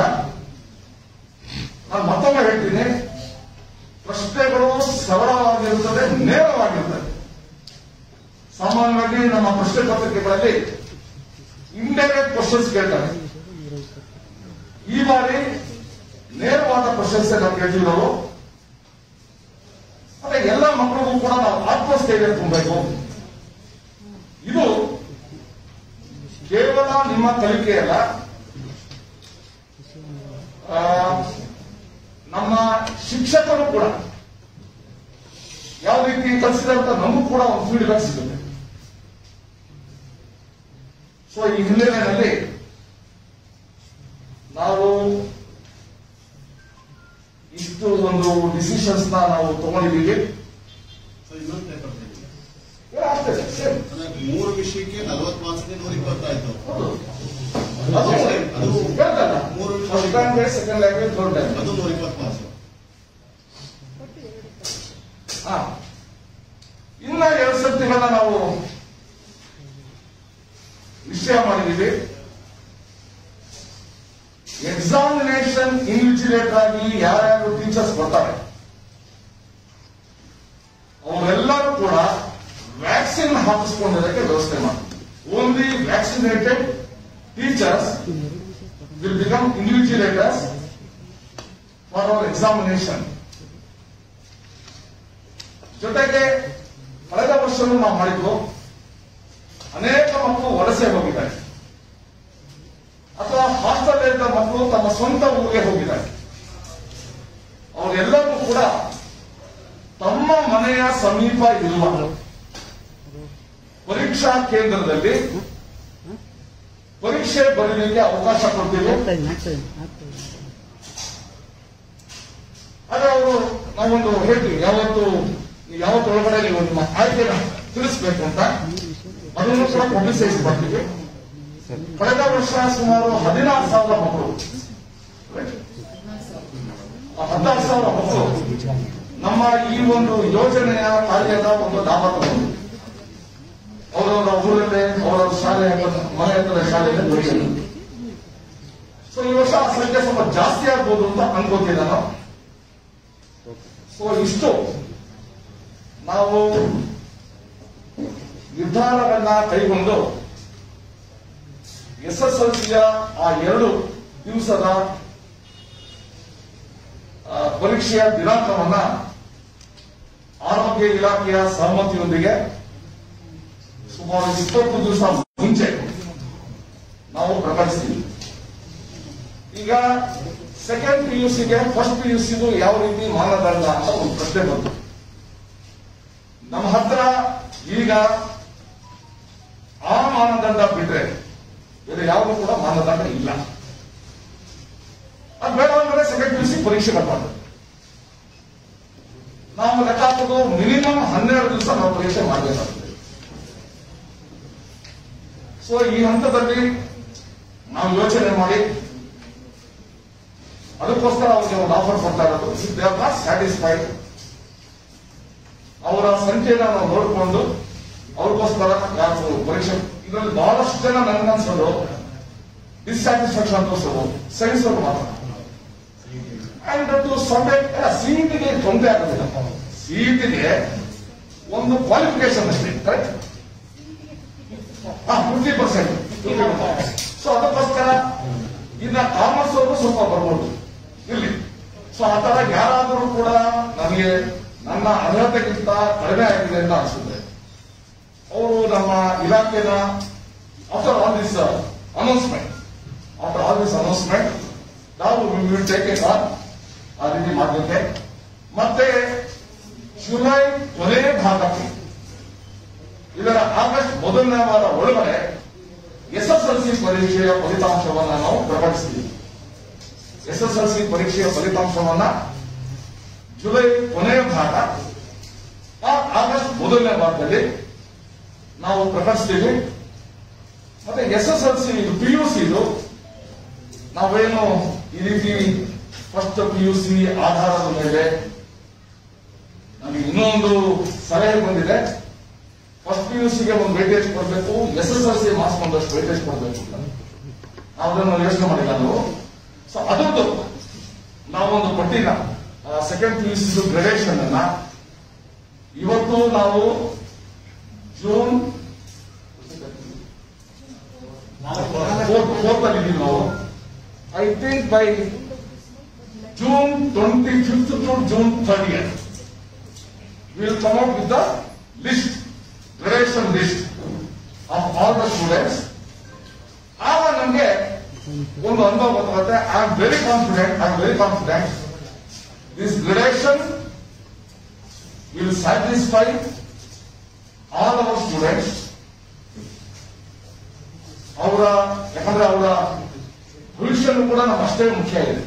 ನಾನು ಮತ್ತೊಮ್ಮೆ ಹೇಳ್ತೀನಿ ಪ್ರಶ್ನೆಗಳು ಸರಳವಾಗಿರುತ್ತದೆ ನೇರವಾಗಿರುತ್ತದೆ ಸಾಮಾನ್ಯವಾಗಿ ನಮ್ಮ ಪ್ರಶ್ನೆ ಪತ್ರಿಕೆಗಳಲ್ಲಿ ಇಂಡೈರೆಕ್ಟ್ ಕ್ವಶನ್ಸ್ ಕೇಳ್ತಾರೆ ಈ ಬಾರಿ ನೇರವಾದ ಕ್ವಶನ್ಸ್ ನಾವು ಕೇಳ್ತೀವಿ ನಾವು ಮತ್ತೆ ಎಲ್ಲ ಮಕ್ಕಳಿಗೂ ಕೂಡ ನಾವು ಆತ್ಮಸ್ಥೈರ್ಯ ತುಂಬಬೇಕು ಇದು ಕೇವಲ ನಿಮ್ಮ ಕಲಿಕೆಯಲ್ಲ ಆ, ನಮ್ಮ ಶಿಕ್ಷಕರು ಕೂಡ ಯಾವ ರೀತಿ ಕಲಿಸಿದೆ ಅಂತ ನಮಗೂ ಕೂಡ ಒಂದು ಫೀಡ್ಬ್ಯಾಕ್ ಸಿಗುತ್ತೆ ಸೊ ಈ ಹಿನ್ನೆಲೆಯಲ್ಲಿ ನಾವು ಇಷ್ಟು ಒಂದು ಡಿಸಿಷನ್ಸ್ ನಾವು ತಗೊಂಡಿದ್ದೀವಿ ಸರ್ ಇನ್ನೊಂದು ಪೇಪರ್ ತೆಗೆದು. ಏ, ಆಗ್ತದೆ ಸೇಮ್ ಅಂದ್ರೆ ಮೂರು ವಿಷಯಕ್ಕೆ ನಲವತ್ತು ಮಾರ್ಕ್ಸ್ಗೆ ನೂರ ಇಪ್ಪತ್ತಾಯ್ತು ಹೌದು ಅದು ಹೇಳ್ದಲ್ಲ ಮೂರು first language second language third language ಅದು ನೂರ ಇಪ್ಪತ್ತು ಮಾರ್ಕ್ಸ್ ಹಾ ಇನ್ನ ಎರಡು ಸರ್ತಿಗಳನ್ನ ನಾವು ನಿಶ್ಚಯ ಮಾಡಿದ್ದೀವಿ ಎಕ್ಸಾಮಿನೇಷನ್ ಇನ್ವಿಜಿಲೇಟರ್ ಆಗಿ ಯಾರ್ಯಾರು ಟೀಚರ್ಸ್ ಬರ್ತಾರೆ ಅವರೆಲ್ಲರೂ ಕೂಡ ವ್ಯಾಕ್ಸಿನ್ ಹಾಕಿಸ್ಕೊಂಡಿರೋಕ್ಕೆ ವ್ಯವಸ್ಥೆ ಮಾಡಿ only vaccinated teachers will become invigilators for our examination ಜೊತೆಗೆ ಕಳೆದ ವರ್ಷವೂ ನಾವು ಮಾಡಿದ್ದು ಅನೇಕ ಮಕ್ಕಳು ವಲಸೆ ಹೋಗಿದ್ದಾರೆ ಅಥವಾ ಹಾಸ್ಟೆಲ್ ಇದ್ದ ಮಕ್ಕಳು ತಮ್ಮ ಸ್ವಂತ ಊರಿಗೆ ಹೋಗಿದ್ದಾರೆ ಅವರೆಲ್ಲರೂ ಕೂಡ ತಮ್ಮ ಮನೆಯ ಸಮೀಪ ಇರುವ ಪರೀಕ್ಷಾ ಕೇಂದ್ರದಲ್ಲಿ ಪರೀಕ್ಷೆ ಬರೀಲಿಕ್ಕೆ ಅವಕಾಶ ಕೊಡ್ತೀವಿ ಆದ್ರೆ ಅವರು ನಾವೊಂದು ಹೇಳ್ತೀವಿ ಯಾವತ್ತು ಯಾವತ್ತು ಒಳಗಡೆ ನೀವು ನಿಮ್ಮ ಆಯ್ಕೆನ ತಿಳಿಸ್ಬೇಕು ಅಂತ ಅದನ್ನು ಕೂಡ ಪಬ್ಲಿಸೈಸ್ ಮಾಡ್ತೀವಿ ಕಳೆದ ವರ್ಷ ಸುಮಾರು ಹದಿನಾರು ಸಾವಿರ ಮಕ್ಕಳು ಆ ಹದಿನಾರು ಸಾವಿರ ಮಕ್ಕಳು ನಮ್ಮ ಈ ಒಂದು ಯೋಜನೆಯ ಕಾರ್ಯದ ಒಂದು ಲಾಭ ತಗೊಂಡು ಅವರವರ ಊರಲ್ಲೇ ಅವರವರ ಶಾಲೆ ಮನೆ ಹತ್ತಿರ ಶಾಲೆಯಲ್ಲಿ ದೊರೆಯಲು ಸೊ ಈ ವರ್ಷ ಆ ಸಂಖ್ಯೆ ಸ್ವಲ್ಪ ಜಾಸ್ತಿ ಆಗ್ಬೋದು ಅಂತ ಅನ್ಕೋತೀನಿ ನಾನು ಸೊ ಇಷ್ಟು ನಾವು ನಿರ್ಧಾರವನ್ನ ಕೈಗೊಂಡು ಎಸ್ ಎಸ್ ಎಲ್ ಸಿಯ ಆ ಎರಡು ದಿವಸದ ಆ, ಪರೀಕ್ಷೆಯ ದಿನಾಂಕವನ್ನ ಆರೋಗ್ಯ ಇಲಾಖೆಯ ಸಹಮತಿಯೊಂದಿಗೆ ಸುಮಾರು ಇಪ್ಪತ್ತು ದಿವಸ ಮುಂಚೆ ನಾವು ಪ್ರಕಟಿಸ್ತೀವಿ ಈಗ ಸೆಕೆಂಡ್ ಪಿ ಯು ಸಿಗೆ ಫಸ್ಟ್ ಪಿ ಯು ಸಿದು ಯಾವ ರೀತಿ ಮಾನದಂಡ ಅಂತ ಒಂದು ಪ್ರಶ್ನೆ ಬಂತು ನಮ್ಮ ಹತ್ರ ಈಗ ಆ ಮಾನದಂಡ ಬಿಟ್ರೆ ಬೇರೆ ಯಾವುದು ಕೂಡ ಮಾನದಂಡ ಇಲ್ಲ ಅದು ಬೇಡ ಅಂದ್ರೆ ಸೆಕೆಂಡ್ ಪಿ ಯು ಸಿ ಪರೀಕ್ಷೆ ಮಾಡ್ಬಾರ್ದು ನಾವು ಲೆಕ್ಕ ಹಾಕೋದು ಮಿನಿಮಮ್ ಹನ್ನೆರಡು ದಿವಸ ನಾವು ಪರೀಕ್ಷೆ ಮಾಡಬೇಕಾಗ್ತದೆ ಸೊ ಈ ಹಂತದಲ್ಲಿ ನಾವು ಯೋಚನೆ ಮಾಡಿ ಅದಕ್ಕೋಸ್ಕರ ಅವ್ರಿಗೆ ಒಂದು ಆಫರ್ ಕೊಡ್ತಾ ಇರೋದು ದೇ ಆರ್ ನಾಟ್ ಸ್ಯಾಟಿಸ್ಫೈಡ್ ಅವರ ಸಂಖ್ಯೆನ ನಾವು ನೋಡಿಕೊಂಡು ಅವ್ರಿಗೋಸ್ಕರ ಯಾರು ಪರೀಕ್ಷೆ ಇದರಲ್ಲಿ ಬಹಳಷ್ಟು ಜನ ನನ್ಗನ್ಸೋದು ಡಿಸ್ಸ್ಯಾಟಿಸ್ಫ್ಯಾಕ್ಷನ್ ತೋರಿಸೋದು ಸೈನ್ಸ್ ಅವರು ಮಾತ್ರ ಅಂಡ್ ಟು ಸಬ್ಜೆಕ್ಟ್ ಸಿಇಟಿಗೆ ತೊಂದರೆ ಆಗೋದಿಲ್ಲ ಸಿಇಟಿಗೆ ಒಂದು ಕ್ವಾಲಿಫಿಕೇಶನ್ ಅಷ್ಟೇ ಕರೆಕ್ಟ್ ಫಿಫ್ಟಿ ಪರ್ಸೆಂಟ್ ಸೊ ಅದಕ್ಕೋಸ್ಕರ ಇನ್ನ ಕಾಮರ್ಸ್ ಅವರು ಸ್ವಲ್ಪ ಬರ್ಬೋದು ಇಲ್ಲಿ ಸೊ ಆ ತರ ಯಾರಾದರೂ ಕೂಡ ನನಗೆ ನನ್ನ ಅರ್ಹತೆಗಿಂತ ಕಡಿಮೆ ಆಗಿದೆ ಅಂತ ಅನಿಸುತ್ತೆ ಅವರು ನಮ್ಮ ಇಲಾಖೆನ after all this announcement after all this announcement ನಾವು ವಿಲ್ ಟೇಕ್ ಎ ಕಾಲ್ ಆ ರೀತಿ ಮಾಡಲಿಕ್ಕೆ ಮತ್ತೆ ಜುಲೈ ಕೊನೆ ಭಾಗಕ್ಕೆ ಇದರ ಆಗಸ್ಟ್ ಮೊದಲನೇ ವಾರ ಒಳಗಡೆ ಎಸ್ ಎಸ್ ಎಲ್ ಸಿ ಪರೀಕ್ಷೆಯ ಫಲಿತಾಂಶವನ್ನ ನಾವು ಪ್ರಕಟಿಸ್ತೀವಿ ಎಸ್ ಎಸ್ ಎಲ್ ಸಿ ಪರೀಕ್ಷೆಯ ಫಲಿತಾಂಶವನ್ನ ಜುಲೈ ಕೊನೆಯ ಭಾಗ ಆ ಆಗಸ್ಟ್ ಮೊದಲನೇ ವಾರದಲ್ಲಿ ನಾವು ಪ್ರಕಟಿಸ್ತೀವಿ ಮತ್ತೆ ಎಸ್ ಎಸ್ ಎಲ್ ಸಿ ಇದು ಪಿ ಯು ಸಿ ನಾವೇನು ಈ ರೀತಿ ಫಸ್ಟ್ ಪಿ ಯು ಸಿ ಆಧಾರದ ಮೇಲೆ ನಮಗೆ ಇನ್ನೊಂದು ಸಲಹೆ ಬಂದಿದೆ ಫಸ್ಟ್ ಪಿ ಯು ಸಿಗೆ ಒಂದು ವೇಟೇಜ್ ಕೊಡಬೇಕು S S L C marks ಒಂದಷ್ಟು ವೇಟೇಜ್ ಕೊಡಬೇಕು ಅಂತ ನಾವು ಅದನ್ನು ಯೋಚನೆ ಮಾಡಿಲ್ಲ ನಾವು ಸೊ ಅದರದ್ದು ನಾವೊಂದು ಪಟ್ಟಿನ second P U C gradation ಅನ್ನ ಇವತ್ತು ನಾವು ಜೂನ್ ಫೋರ್ತ್ ಅಲ್ಲಿ ಇದೀವಿ ನಾವು I think by June twenty fifth to June thirty will come out with the list gradation list of all the students ಆಗ ನಮಗೆ ಒಂದು ಅನುಭವ ಗೊತ್ತಾಗುತ್ತೆ I am very confident I am very confident this gradation will satisfy all our students ಅವರ ಯಾಕಂದ್ರೆ ಅವರ ಭವಿಷ್ಯನೂ ಕೂಡ ನಮ್ಗೆ ಅಷ್ಟೇ ಮುಖ್ಯ ಇದೆ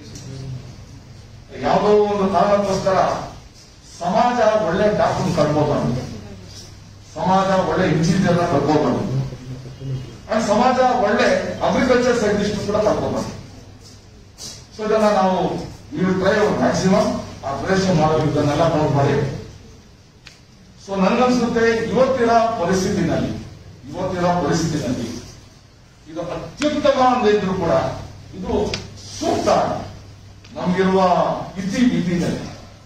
ಯಾವುದೋ ಒಂದು ಕಾರಣಕ್ಕೋಸ್ಕರ ಸಮಾಜ ಒಳ್ಳೆ ಡಾಕ್ಟರ್ ಕಳ್ಕೋಬಾರ್ದು ಸಮಾಜ ಒಳ್ಳೆ ಇಂಜಿನಿಯರ್ ಕಳ್ಕೋಬಾರ್ದು ಅಂಡ್ ಸಮಾಜ ಒಳ್ಳೆ ಅಗ್ರಿಕಲ್ಚರ್ ಸೈಂಟಿಸ್ಟ್ ಕೂಡ ಕಳ್ಕೋಬಾರ್ದು ಸೊ ಇದನ್ನ ನಾವು ಈ ಟ್ರೈ ಮ್ಯಾಕ್ಸಿಮಮ್ ಆ ಪ್ರಯತ್ನ ಮಾಡೋದು ಇದನ್ನೆಲ್ಲ ನೋಟ್ ಮಾಡಿ ಸೊ ನನ್ಗನ್ಸುತ್ತೆ ಇವತ್ತಿನ ಪರಿಸ್ಥಿತಿನಲ್ಲಿ ಇವತ್ತಿನ ಪರಿಸ್ಥಿತಿನಲ್ಲಿ ಇದು ಅತ್ಯುತ್ತಮ ಅಂದಿದ್ರು ಕೂಡ ಇದು ಸೂಕ್ತ ನಮ್ಗಿರುವ ಇತಿ ಮಿತಿನಲ್ಲಿ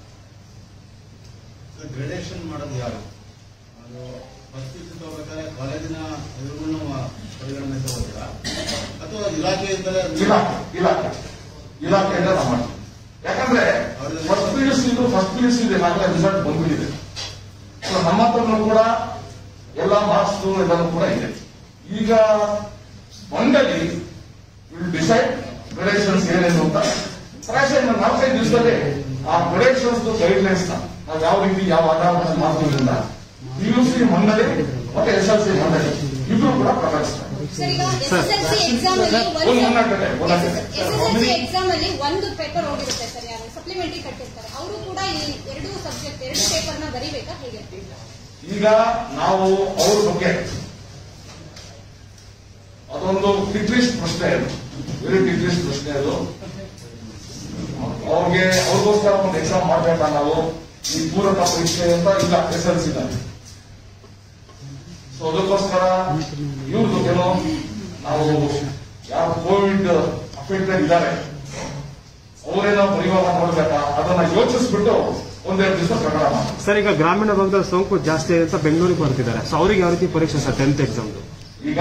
ಗ್ರೇಡೇಷನ್ ಮಾಡೋದು ಯಾರು ಅದು ಫಸ್ಟ್ ಪಿ ತಗೋಬೇಕಾದ್ರೆ ಕಾಲೇಜಿನ ಇವ್ರನ್ನು ಪರಿಗಣನೆ ತಗೋತೀರಾ ಅಥವಾ ಇಲಾಖೆಯಿಂದಲೇ ಇಲಾಖೆ ಇಲಾಖೆ ಇಲಾಖೆಯಿಂದ ನಾವು ಮಾಡ್ತೀವಿ ಯಾಕಂದ್ರೆ first P U C first P U C ಈಗಾಗಲೇ ರಿಸಲ್ಟ್ ಬಂದ್ಬಿಟ್ಟಿದೆ ಸೊ ನಮ್ಮ ಹತ್ರನೂ ಕೂಡ ಎಲ್ಲ ಮಾರ್ಕ್ಸ್ ಎಲ್ಲನೂ ಕೂಡ ಇದೆ ಈಗ ಮಂಡಳಿ ವಿಲ್ ಡಿಸೈಡ್ ಗ್ರೇಡೇಷನ್ಸ್ ಏನೇನು ಅಂತ ಪ್ರಾಯಶಃ ಇನ್ನು ನಾಲ್ಕೈದು ದಿವಸದಲ್ಲಿ ಆ ಗ್ರೇಡೇಷನ್ಸ್ ಗೈಡ್ಲೈನ್ಸ್ ನಾವು ಯಾವ ರೀತಿ ಯಾವ ಆಧಾರದ ಮಾಡ್ತೀವಿಲ್ಲ ಪಿ ಯು ಸಿ ಮಂಡಳಿ ಮತ್ತೆ ಎಸ್ ಎಲ್ ಸಿ ಮಂಡಳಿ ಇಬ್ರು ಕೂಡ ಪ್ರಕಟಿಸ್ತಾರೆ ಸರ್ ಈಗ ಎಸ್ಎಸ್ಎಲ್ಸಿ ಎಕ್ಸಾಮ್ ಅಲ್ಲಿ ಒಂದು ಮುನ್ನಡೆ, ಮುನ್ನಡೆ. ಎಸ್ಎಸ್ಎಲ್ಸಿ ಎಕ್ಸಾಮ್ ಅಲ್ಲಿ ಒಂದು ಪೇಪರ್ ಹೋಗಿರುತ್ತೆ ಸರ್ ಯಾರು ಸಪ್ಲಿಮೆಂಟರಿ ಕಟ್ಟಿರ್ತಾರೆ ಅವರು ಕೂಡ ಈ ಎರಡು ಸಬ್ಜೆಕ್ಟ್ ಎರಡು ಪೇಪರ್ ನ ಬರೀಬೇಕಾ ಹೇಗೆ ಈಗ ನಾವು ಅವ್ರ ಬಗ್ಗೆ ಅದೊಂದು ಟಿಟ್ಲಿಸ್ಟ್ ಪ್ರಶ್ನೆ ಅದು ವೆರಿ ಟಿಟ್ಲಿಸ್ಟ್ ಪ್ರಶ್ನೆ ಅದು ಅವ್ರಿಗೆ ಅವ್ರಿಗೋಸ್ಕರ ಒಂದು ಎಕ್ಸಾಮ್ ಮಾಡ್ಬೇಕಾ ನಾವು ಈ ಪೂರಕ ಪರೀಕ್ಷೆ ಅಂತ ಇಲ್ಲ ಎಸ್ ಎಲ್ ಸಿ ಸೊ ಅದಕ್ಕೋಸ್ಕರ ಇವ್ರದ್ದು ಏನೋ ನಾವು ಯಾರು ಕೋವಿಡ್ ಅಫೆಕ್ಟೆಡ್ ಇದ್ದಾರೆ ಅವರೇನೋ ಪರಿವಾರ ನೋಡ್ಬೇಕಾ ಅದನ್ನ ಯೋಚಿಸ್ಬಿಟ್ಟು ಒಂದೆರಡು ದಿವಸ ಪ್ರಕರಣ ಮಾಡಿ ಸರ್ ಈಗ ಗ್ರಾಮೀಣ ಭಾಗದಲ್ಲಿ ಸೋಂಕು ಜಾಸ್ತಿ ಇದೆ ಅಂತ ಬೆಂಗಳೂರಿಗೆ ಬರ್ತಿದ್ದಾರೆ ಸೊ ಅವ್ರಿಗೆ ಯಾವ ರೀತಿ ಪರೀಕ್ಷೆ ಸರ್ ಟೆಂತ್ ಎಕ್ಸಾಮ್ ಈಗ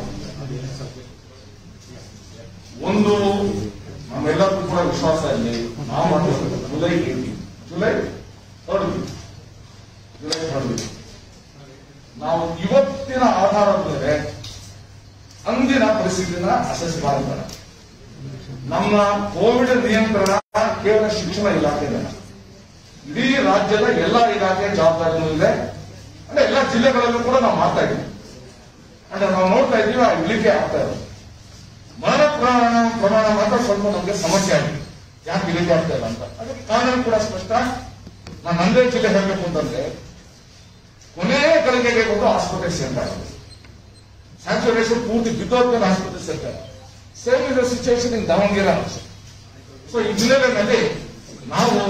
ಒಂದು ನಮ್ಮೆಲ್ಲರಿಗೂ ಕೂಡ ವಿಶ್ವಾಸ ಇಲ್ಲಿ ನಾವು ಮಾಡೋದು July eighteen July third week July third week ನಾವು ಇವತ್ತಿನ ಆಧಾರದ ಮೇಲೆ ಅಂದಿನ ಪರಿಸ್ಥಿತಿನ ಅಸೆಸ್ ಮಾಡಿದ್ದಾರೆ ನಮ್ಮ ಕೋವಿಡ್ ನಿಯಂತ್ರಣ ಕೇವಲ ಶಿಕ್ಷಣ ಇಲಾಖೆಯಿಂದ ಇಡೀ ರಾಜ್ಯದ ಎಲ್ಲ ಇಲಾಖೆ ಜವಾಬ್ದಾರಿನೂ ಇದೆ ಅಂದ್ರೆ ಎಲ್ಲ ಜಿಲ್ಲೆಗಳಲ್ಲೂ ಕೂಡ ನಾವು ಮಾಡ್ತಾ ಇದ್ದೀವಿ ಅಂದ್ರೆ ನಾವು ನೋಡ್ತಾ ಇದ್ದೀವಿ ಆ ಇಳಿಕೆ ಆಗ್ತಾ ಇರೋದು ಮರಣ ಪ್ರಮಾಣ ಪ್ರಮಾಣ ಮಾತ್ರ ಸ್ವಲ್ಪ ನಮಗೆ ಸಮಸ್ಯೆ ಆಗಿದೆ ಯಾಕೆ ಇಳಿಕೆ ಆಗ್ತಾ ಇಲ್ಲ ಅಂತ ಅದಕ್ಕೆ ಕಾರಣ ಕೂಡ ಸ್ಪಷ್ಟ ನಾನು ನಂದೇ ಜಿಲ್ಲೆ ಹೇಳಬೇಕು ಅಂತಂದ್ರೆ ಕೊನೆ ಗಳಿಗೆಗೆ ಬಂದು ಆಸ್ಪತ್ರೆಗೆ ಸೇರ್ತಾರೆ ಸ್ಯಾಚುರೇಷನ್ ಪೂರ್ತಿ ಬಿದ್ದೋದ್ಮೇಲೆ ಆಸ್ಪತ್ರೆ ಸೇರ್ತಾರೆ same is situation in Davanagere so ಈ ಹಿನ್ನೆಲೆಯಲ್ಲಿ ನಾವು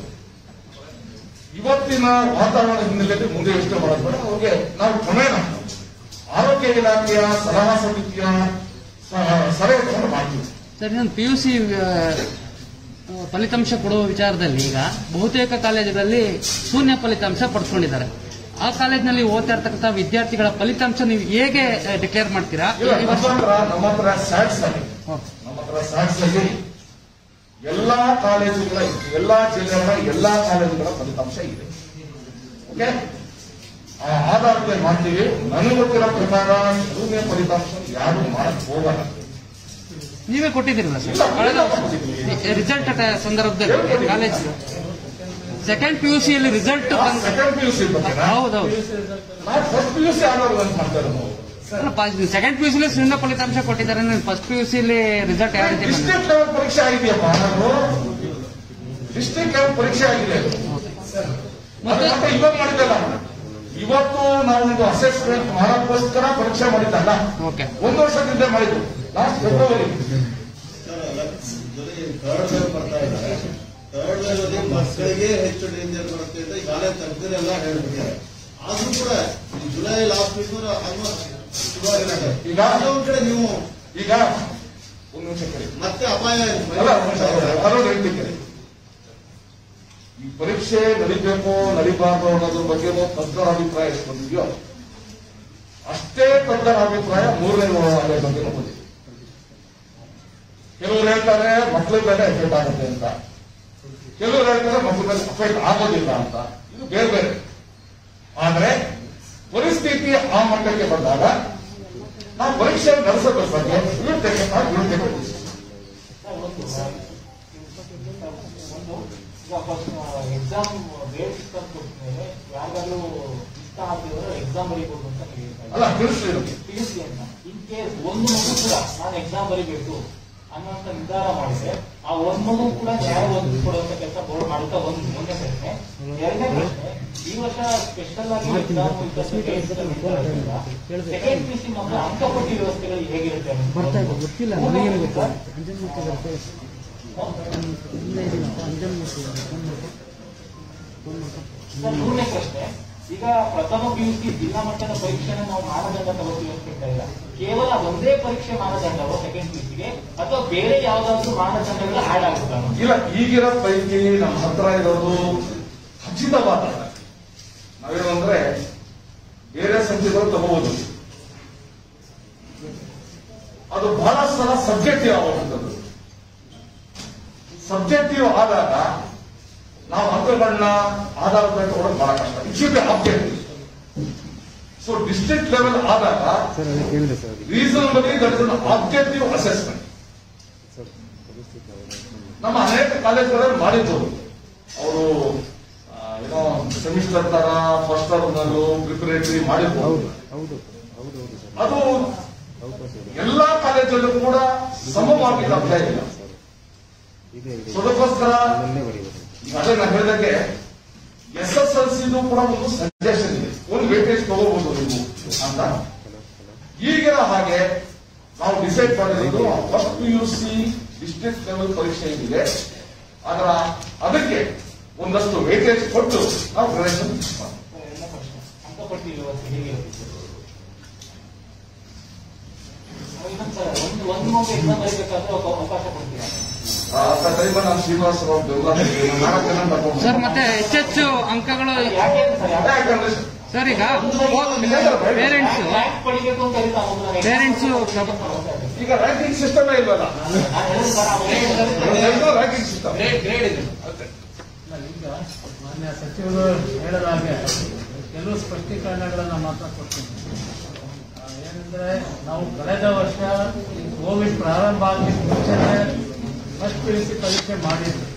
ಇವತ್ತಿನ ವಾತಾವರಣ ಹಿನ್ನೆಲೆಯಲ್ಲಿ ಮುಂದೆ ಯೋಚನೆ ಮಾಡೋದು ಬೇಡ ಅವ್ರಿಗೆ ನಾವು ಕ್ರಮೇಣ ಆರೋಗ್ಯ ಇಲಾಖೆಯ ಸಲಹಾ ಸಮಿತಿಯ ಸ- ಸಲಹೆ ತಗೊಂಡು ಮಾಡ್ತೀವಿ ಸರ್ ಇನ್ನೊಂದು ಪಿ ಯು ಸಿ ಫಲಿತಾಂಶ ಕೊಡುವ ವಿಚಾರದಲ್ಲಿ ಈಗ ಬಹುತೇಕ ಕಾಲೇಜುಗಳಲ್ಲಿ ಶೂನ್ಯ ಫಲಿತಾಂಶ ಪಡ್ಕೊಂಡಿದ್ದಾರೆ ಆ ಕಾಲೇಜಿನಲ್ಲಿ ಓದ್ತಾ ಇರ್ತಕ್ಕಂಥ ವಿದ್ಯಾರ್ಥಿಗಳ ಫಲಿತಾಂಶ ನೀವು ಹೇಗೆ ಡಿಕ್ಲೇರ್ ಮಾಡ್ತೀರಾ ಇಲ್ಲ ಈ ನಮ್ಮ ವರ್ಷ ಹತ್ರ ನಮ್ಮ ಹತ್ರ ಸ್ಯಾಟ್ಸ್ ಅಲ್ಲಿ ಓಕೆ. ನಮ್ಮ ಹತ್ರ ಸ್ಯಾಟ್ಸ್ ಅಲ್ಲಿ ಎಲ್ಲಾ ಕಾಲೇಜುಗಳ ಎಲ್ಲಾ ಜಿಲ್ಲೆಗಳ ಎಲ್ಲಾ ಕಾಲೇಜುಗಳ ಫಲಿತಾಂಶ ಇದೆ ಓಕೆ ಆ ಆಧಾರದ ಮೇಲೆ ಮಾಡ್ತೀವಿ ನನಗೆ ಗೊತ್ತಿರೋ ಪ್ರಕಾರ ಶೂನ್ಯ ಫಲಿತಾಂಶ ಯಾರು ಮಾಡಕ್ ಹೋಗಲ್ಲ ನೀವೇ ಕೊಟ್ಟಿದ್ದೀರಲ್ಲ ಇಲ್ಲ, ಸರ್ ಕಳೆದ ಕೊಟ್ಟಿದ್ದೀವಿ. ರಿಸಲ್ಟ್ ಸಮಂದರ್ಭದಲ್ಲಿ ಕಾಲೇಜ್ ಸೆಕೆಂಡ್ ಪಿ ಯು ಸಿಯಲ್ಲಿ ರಿಸಲ್ಟ್ ಬಂದ ಸೆಕೆಂಡ್ ಪಿ ಯು ಸಿ ಬಗ್ಗೆ ಹೌದೌದು ನಾವು ಫಸ್ಟ್ ಪಿ ಯು ಸಿ ಆಧಾರದ ಅಂತ ಮಾಡ್ತಾ ಇರೋದು ಸೆಕೆಂಡ್ ಪಿ ಯು ಸಿಲಿ ಶೂನ್ಯ ಫಲಿತಾಂಶ ಕೊಟ್ಟಿದ್ದಾರೆ ಫಸ್ಟ್ ಪಿ ಯು ಸಿಲಿ ರಿಸಲ್ಟ್ ಯಾವ ರೀತಿ ಬಂದಿದೆ ಡಿಸ್ಟ್ರಿಕ್ಟ್ ಲೆವೆಲ್ ಪರೀಕ್ಷೆ ಆಗಿದೆಯಪ್ಪ ನಾವು ಡಿಸ್ಟ್ರಿಕ್ಟ್ ಲೆವೆಲ್ ಪರೀಕ್ಷೆ ಆಗಿದೆ ಅದು. ಅದು ಮತ್ತೆ ಮತ್ತೆ ಇವಾಗ ಮಾಡಿದ್ದಲ್ಲ ಇವತ್ತು ನಾವು ಒಂದು ಅಸೆಸ್ಮೆಂಟ್ ಮಾಡೋಕ್ಕೋಸ್ಕರ ಪರೀಕ್ಷೆ ಮಾಡಿದ್ದಲ್ಲ ಓಕೆ ಒಂದು ವರ್ಷದಿಂದ ಮಾಡಿದ್ದು ಲಾಸ್ಟ್ ಫೆಬ್ರವರಿ ಥರ್ಡ್ ವೇವ್ ಬರ್ತಾ ಇದ್ದಾರೆ ಥರ್ಡ್ ವೇವ್ ಅಲ್ಲಿ ಮಕ್ಕಳಿಗೆ ಹೆಚ್ಚು ಡೇಂಜರ್ ಬರುತ್ತೆ ಅಂತ ಈಗಾಗಲೇ ತಜ್ಞರೆಲ್ಲ ಹೇಳ್ಬಿಟ್ಟಿದ್ದಾರೆ ಆದ್ರೂ ಕೂಡ ಈ ಜುಲೈ ಲಾಸ್ಟ್ ವೀಕ್ ಆಲ್ಮೋಸ್ಟ್ ಶುರುವಾಗಿರುತ್ತೆ ಈಗ ಈಗ ಒಂದ್ ಕಡೆ ನೀವು ಈಗ ಒಂದು ನಿಮಿಷ ಕರಿ ಮತ್ತೆ ಅಪಾಯ ಅಲ್ಲ ಒಂದು ನಿಮಿಷ ಅರೌಂಡ್ ಹೇಳ್ತಿದ್ದಾರೆ ಈ ಪರೀಕ್ಷೆ ನಡಿಬೇಕು ನಡಿಬಾರ್ದು ಅನ್ನೋದ್ರ ಬಗ್ಗೆ ತಜ್ಞರ ಅಭಿಪ್ರಾಯ ಎಷ್ಟು ಬಂದಿದೆಯೋ ಅಷ್ಟೇ ತಜ್ಞರ ಅಭಿಪ್ರಾಯ ಮೂರನೇ ಅಲೆ ಬಗ್ಗೆ ಬಂದಿದೆ ಕೆಲವರು ಹೇಳ್ತಾರೆ ಮಕ್ಕಳ ಮೇಲೆ ಎಫೆಕ್ಟ್ ಆಗುತ್ತೆ ಅಂತ ಕೆಲವರು ಹೇಳ್ತಾರೆ ಮಕ್ಕಳ ಮೇಲೆ ಎಫೆಕ್ಟ್ ಆಗೋದಿಲ್ಲ ಅಂತ ಇದು ಬೇರೆ ಬೇರೆ ಆದ್ರೆ ಪರಿಸ್ಥಿತಿ ಆ ಮಟ್ಟಕ್ಕೆ ಬಂದಾಗ ನಾವು ಪರೀಕ್ಷೆ ನಡೆಸೋದ್ರ ಬಗ್ಗೆ ಇಳ್ತೇವೆ ನಾವು ಇಳ್ತೇವೆ ಈಗ ಫಸ್ಟ್ ಎಕ್ಸಾಮ್ ಬೇರೆ ಸಿಸ್ಟಮ್ ಕೊಟ್ಮೇಲೆ ಯಾರಿಗಾದ್ರು ಇಷ್ಟ ಆಗ್ತಿದ್ರೆ ಎಕ್ಸಾಮ್ ಬರೀಬಹುದು ಅಂತ ನೀವು ಹೇಳ್ತಾ ಅಲ್ಲ ತಿಳಿಸ್ರಿ ನಮ್ಗೆ. ಪಿ ಯು ಸಿ ಅಂತ ಇನ್ ಕೇಸ್ ಒಂದು ಮಗು ಕೂಡ ನಾನು ಎಕ್ಸಾಮ್ ಬರೀಬೇಕು ಅನ್ನೋಂತ ನಿರ್ಧಾರ ಮಾಡಿದ್ರೆ ಆ ಒಂದ್ ಮಗು ಕೂಡ ನ್ಯಾಯ ಒದಗಿಸ್ಕೊಡುವಂತ ಕೆಲಸ ಬೋರ್ಡ್ ಮಾಡುತ್ತಾ ಒಂದು ಒಂದನೇ ಪ್ರಶ್ನೆ ಎರಡನೇ ಪ್ರಶ್ನೆ ಈ ವರ್ಷ ಸ್ಪೆಷಲ್ ಆಗಿ ಎಕ್ಸಾಮ್ ಸೆಕೆಂಡ್ ಪಿ ಸಿ ಮಕ್ಕಳ ಅಂಕಪಟ್ಟಿ ವ್ಯವಸ್ಥೆಗಳು ಹೇಗಿರುತ್ತೆ ಬರ್ತಾ ಇದೆ ಗೊತ್ತಿಲ್ಲ ನನಗೇನು ಗೊತ್ತಿಲ್ಲ ಸರ್, ಮೂರನೇ ಪ್ರಶ್ನೆ ಈಗ ಪ್ರಥಮ ಪಿಯುಸಿ ಜಿಲ್ಲಾ ಮಟ್ಟದ ಪರೀಕ್ಷೆನ ನಾವು ಮಾನದಂಡ ತಗೋತೀವಿ ಅಂತ ಹೇಳ್ತಾ ಇಲ್ಲ ಕೇವಲ ಒಂದೇ ಪರೀಕ್ಷೆ ಮಾನದಂಡವೋ ಸೆಕೆಂಡ್ ಪಿಯುಸಿಗೆ ಅಥವಾ ಬೇರೆ ಯಾವ್ದಾದ್ರು ಮಾನದಂಡಗಳು ಆಡ್ ಆಗುತ್ತಾ ಇಲ್ಲ ಈಗಿರೋ ಪೈಕಿ ನಮ್ಮ ಹತ್ರ ಇರೋದು ಖಚಿತವಾದ ನಾವೇನು ಅಂದ್ರೆ ಬೇರೆ ಸಂಖ್ಯೆಗಳು ತಗೋಬಹುದು ಅದು ಬಹಳ ಸಲ ಸಬ್ಜೆಕ್ಟಿವ್ ಆಗುವಂಥದ್ದು ಸಬ್ಜೆಕ್ಟಿವ್ ಆದಾಗ ನಾವು ಅಂಕಗಳನ್ನ ಆಧಾರದ ಮೇಲೆ ತಗೊಳ್ಳೋದು ಬಹಳ ಕಷ್ಟ it should be objective so district level ಆದಾಗ ಸರ್ ಅದಕ್ಕೆ ಕೇಳಿದೆ ಸರ್ ಅದಕ್ಕೆ reasonably that is an objective assessment sir ಪರಿಸ್ಥಿತಿ ಅವರು ನಮ್ಮ ಅನೇಕ ಕಾಲೇಜುಗಳಲ್ಲಿ ಮಾಡಿದ್ರು ಅವರು ಏನೋ ಸೆಮಿಸ್ಟರ್ ತರ ಫಸ್ಟ್ ಟರ್ಮ್ನಲ್ಲೂ ಪ್ರಿಪರೇಟರಿ ಮಾಡಿದ್ರು ಹೌದು ಹೌದು ಹೌದು ಹೌದು ಸರ್ ಅದು ಅವಕಾಶ ಇದೆ ಎಲ್ಲಾ ಕಾಲೇಜಲ್ಲೂ ಕೂಡ ಸಮವಾಗಿ ಲಭ್ಯ ಇಲ್ಲ ಸರ್ ಇದೆ ಇದೆ ಸೊ ಅದಕ್ಕೋಸ್ಕರ ಅದನ್ನೇ ಬರೀಬೇಕು ಈಗ ಅದೇ ನಾನು ಹೇಳಿದಂಗೆ ಎಸ್ ಎಸ್ ಎಲ್ ಸಿದು ಕೂಡ ಒಂದು ಸಜೆಷನ್ ಇದೆ ಒಂದು ವೇಟೇಜ್ ತಗೋಬಹುದು ನೀವು ಅಂತ ಈಗಿನ ಹಾಗೆ ನಾವು ಡಿಸೈಡ್ ಮಾಡಿರೋದು first P U C district level ಪರೀಕ್ಷೆ ಏನಿದೆ ಅದರ ಅದಕ್ಕೆ ಒಂದಷ್ಟು ವೇಟೇಜ್ ಕೊಟ್ಟು ನಾವು ಗ್ರೇಡೇಷನ್ ಫಿಕ್ಸ್ ಮಾಡ್ತೀವಿ ಎರಡನೇ ಪ್ರಶ್ನೆ ಅಂಕಪಟ್ಟಿ ವ್ಯವಸ್ಥೆ ಹೇಗಿರುತ್ತೆ ಇನ್ನೊಂದು ಸರ್ ಒಂದು ಒಂದು ಮಗು ಎಕ್ಸಾಮ್ ಬರೀಬೇಕಾದ್ರೆ ಅವ- ಅವಕಾಶ ಕೊಡ್ತೀರಾ ಆ ಟೈಮಲ್ಲಿ ನಾನು ಶ್ರೀನಿವಾಸ ರಾವ್ ಬೆಂಗಳೂರು ನಾಲ್ಕು ಜನ ಕರ್ಕೊಂಡು ಸರ್ ಮತ್ತೆ ಹೆಚ್ಚೆಚ್ಚು ಅಂಕಗಳು ಯಾಕೆ ಅಂತ ಸರ್ ಯಾಕೆ ಯಾಕಂದ್ರೆ ಸರ್ ಈಗ ಪೇರೆಂಟ್ಸ್ ರ್ಯಾಂಕ್ ಪಡಿಬೇಕು ಅಂತ ಹೇಳಿದ ಆ ಮಗುನ next ಪೇರೆಂಟ್ಸ್ ಈಗ ರ್ಯಾಂಕಿಂಗ್ ಸಿಸ್ಟಮ್ ಇಲ್ವಲ್ಲ ನಾನು ಹೇಳಿದ ಸರ್ ಆ ಮಗು ರ್ಯಾಂಕಿಂಗ್ ಸಿಸ್ಟಮ್ ಇಲ್ಲ, ಈಗ ಮಾನ್ಯ ಸಚಿವರು ಹೇಳಿದ ಹಾಗೆ ಕೆಲವು ಸ್ಪಷ್ಟೀಕರಣಗಳನ್ನು ಮಾತ್ರ ಕೊಡ್ತೀನಿ ಆ, ಏನಂದ್ರೆ ನಾವು ಕಳೆದ ವರ್ಷ ಈ ಕೋವಿಡ್ ಪ್ರಾರಂಭ ಆಗಲಿಕ್ಕೆ ಮುಂಚೆನೆ ಫಸ್ಟ್ ಪಿ ಯು ಸಿ ಪರೀಕ್ಷೆ ಮಾಡಿದ್ವಿ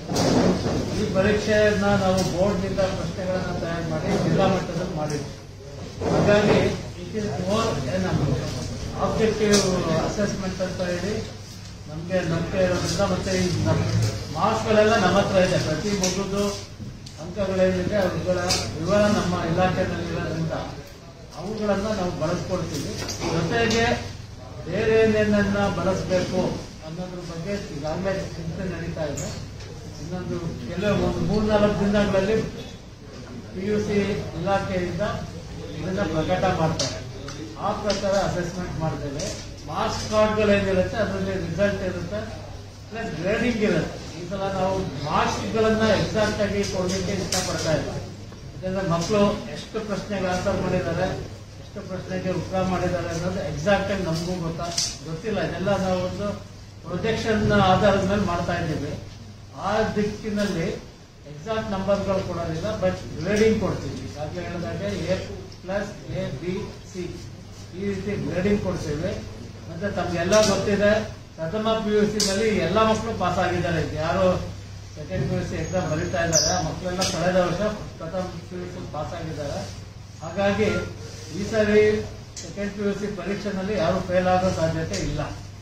ಈ ಪರೀಕ್ಷೆಯನ್ನ ನಾವು ಬೋರ್ಡ್ನಿಂದ ಪ್ರಶ್ನೆಗಳನ್ನ ತಯಾರು ಮಾಡಿ ಜಿಲ್ಲಾ ಮಟ್ಟದಲ್ಲಿ ಮಾಡಿದ್ವಿ ಹಾಗಾಗಿ it is more an objective assessment ಅಂತ ಹೇಳಿ ನಮಗೆ ನಂಬಿಕೆ ಇರೋದ್ರಿಂದ ಮತ್ತೆ ಈ ನಮ್ಮ ಮಾರ್ಕ್ಸ್ಗಳೆಲ್ಲ ನಮ್ಮ ಹತ್ರ ಇದೆ ಪ್ರತಿ ಮಗುದು ಅಂಕಗಳೇನಿದೆ ಅವುಗಳ ವಿವರ ನಮ್ಮ ಇಲಾಖೆಯಲ್ಲಿ ಇರೋದ್ರಿಂದ ಅವುಗಳನ್ನ ನಾವು ಬಳಸ್ಕೊಡ್ತೀವಿ ಜೊತೆಗೆ ಬೇರೆ ಏನೇನನ್ನ ಬಳಸಬೇಕು ಅನ್ನೋದ್ರ ಬಗ್ಗೆ ಈಗಾಗಲೇ ಚಿಂತನೆ ನಡೀತಾ ಇದೆ ಇನ್ನೊಂದು ಕೆಲವು ಒಂದು ಮೂರ್ನಾಲ್ಕು ದಿನಗಳಲ್ಲಿ ಪಿ ಯು ಸಿ ಇಲಾಖೆಯಿಂದ ಇದನ್ನ ಪ್ರಕಟ ಮಾಡ್ತಾರೆ ಆ ಪ್ರಕಾರ ಅಸೆಸ್ಮೆಂಟ್ ಮಾಡ್ತೇವೆ ಮಾರ್ಕ್ಸ್ ಕಾರ್ಡ್ಗಳೇನಿರುತ್ತೆ ಅದರಲ್ಲಿ ರಿಸಲ್ಟ್ ಇರುತ್ತೆ ಪ್ಲಸ್ ಗ್ರೇಡಿಂಗ್ ಇರುತ್ತೆ ಈ ಸಲ ನಾವು ಮಾರ್ಕ್ಸ್ಗಳನ್ನ ಎಕ್ಸಾಕ್ಟ್ ಆಗಿ ಕೊಡಲಿಕ್ಕೆ ಇಷ್ಟಪಡ್ತಾ ಇಲ್ಲ ಯಾಕಂದ್ರೆ ಮಕ್ಕಳು ಎಷ್ಟು ಪ್ರಶ್ನೆಗೆ ಆನ್ಸರ್ ಮಾಡಿದ್ದಾರೆ ಎಷ್ಟು ಪ್ರಶ್ನೆಗೆ ಉತ್ತರ ಮಾಡಿದ್ದಾರೆ ಅನ್ನೋದು ಎಕ್ಸಾಕ್ಟ್ ಆಗಿ ನಮಗೂ ಗೊತ್ತಾ ಗೊತ್ತಿಲ್ಲ ಇದೆಲ್ಲ ನಾವು ಒಂದು ಪ್ರೊಜೆಕ್ಷನ್ ಆಧಾರದ ಮೇಲೆ ಮಾಡ್ತಾ ಇದ್ದೀವಿ ಆ ದಿಕ್ಕಿನಲ್ಲಿ ಎಕ್ಸಾಕ್ಟ್ ನಂಬರ್ಗಳು ಕೊಡೋದಿಲ್ಲ ಬಟ್ ಗ್ರೇಡಿಂಗ್ ಕೊಡ್ತೀವಿ ಈಗಾಗಲೇ ಹೇಳಿದಾಗೆ A plus A B C ಈ ರೀತಿ ಗ್ರೇಡಿಂಗ್ ಕೊಡ್ತೀವಿ ಮತ್ತೆ ತಮ್ಗೆಲ್ಲ ಗೊತ್ತಿದೆ ಪ್ರಥಮ ಪಿ ಯು ಸಿ ನಲ್ಲಿ ಎಲ್ಲ ಮಕ್ಕಳು ಪಾಸ್ ಆಗಿದ್ದಾರೆ ಯಾರು second P U C exam ಬರೀತಾ ಇದ್ದಾರೆ ಆ ಮಕ್ಕಳೆಲ್ಲ ಕಳೆದ ವರ್ಷ ಪ್ರಥಮ ಪಿ ಯು ಸಿ ಪಾಸ್ ಆಗಿದ್ದಾರೆ ಹಾಗಾಗಿ ಈ ಸರಿ ಸೆಕೆಂಡ್ ಪಿ ಯು ಸಿ ಪರೀಕ್ಷೆನಲ್ಲಿ ಯಾರು ಫೇಲ್ ಆಗೋ ಸಾಧ್ಯತೆ ಇಲ್ಲ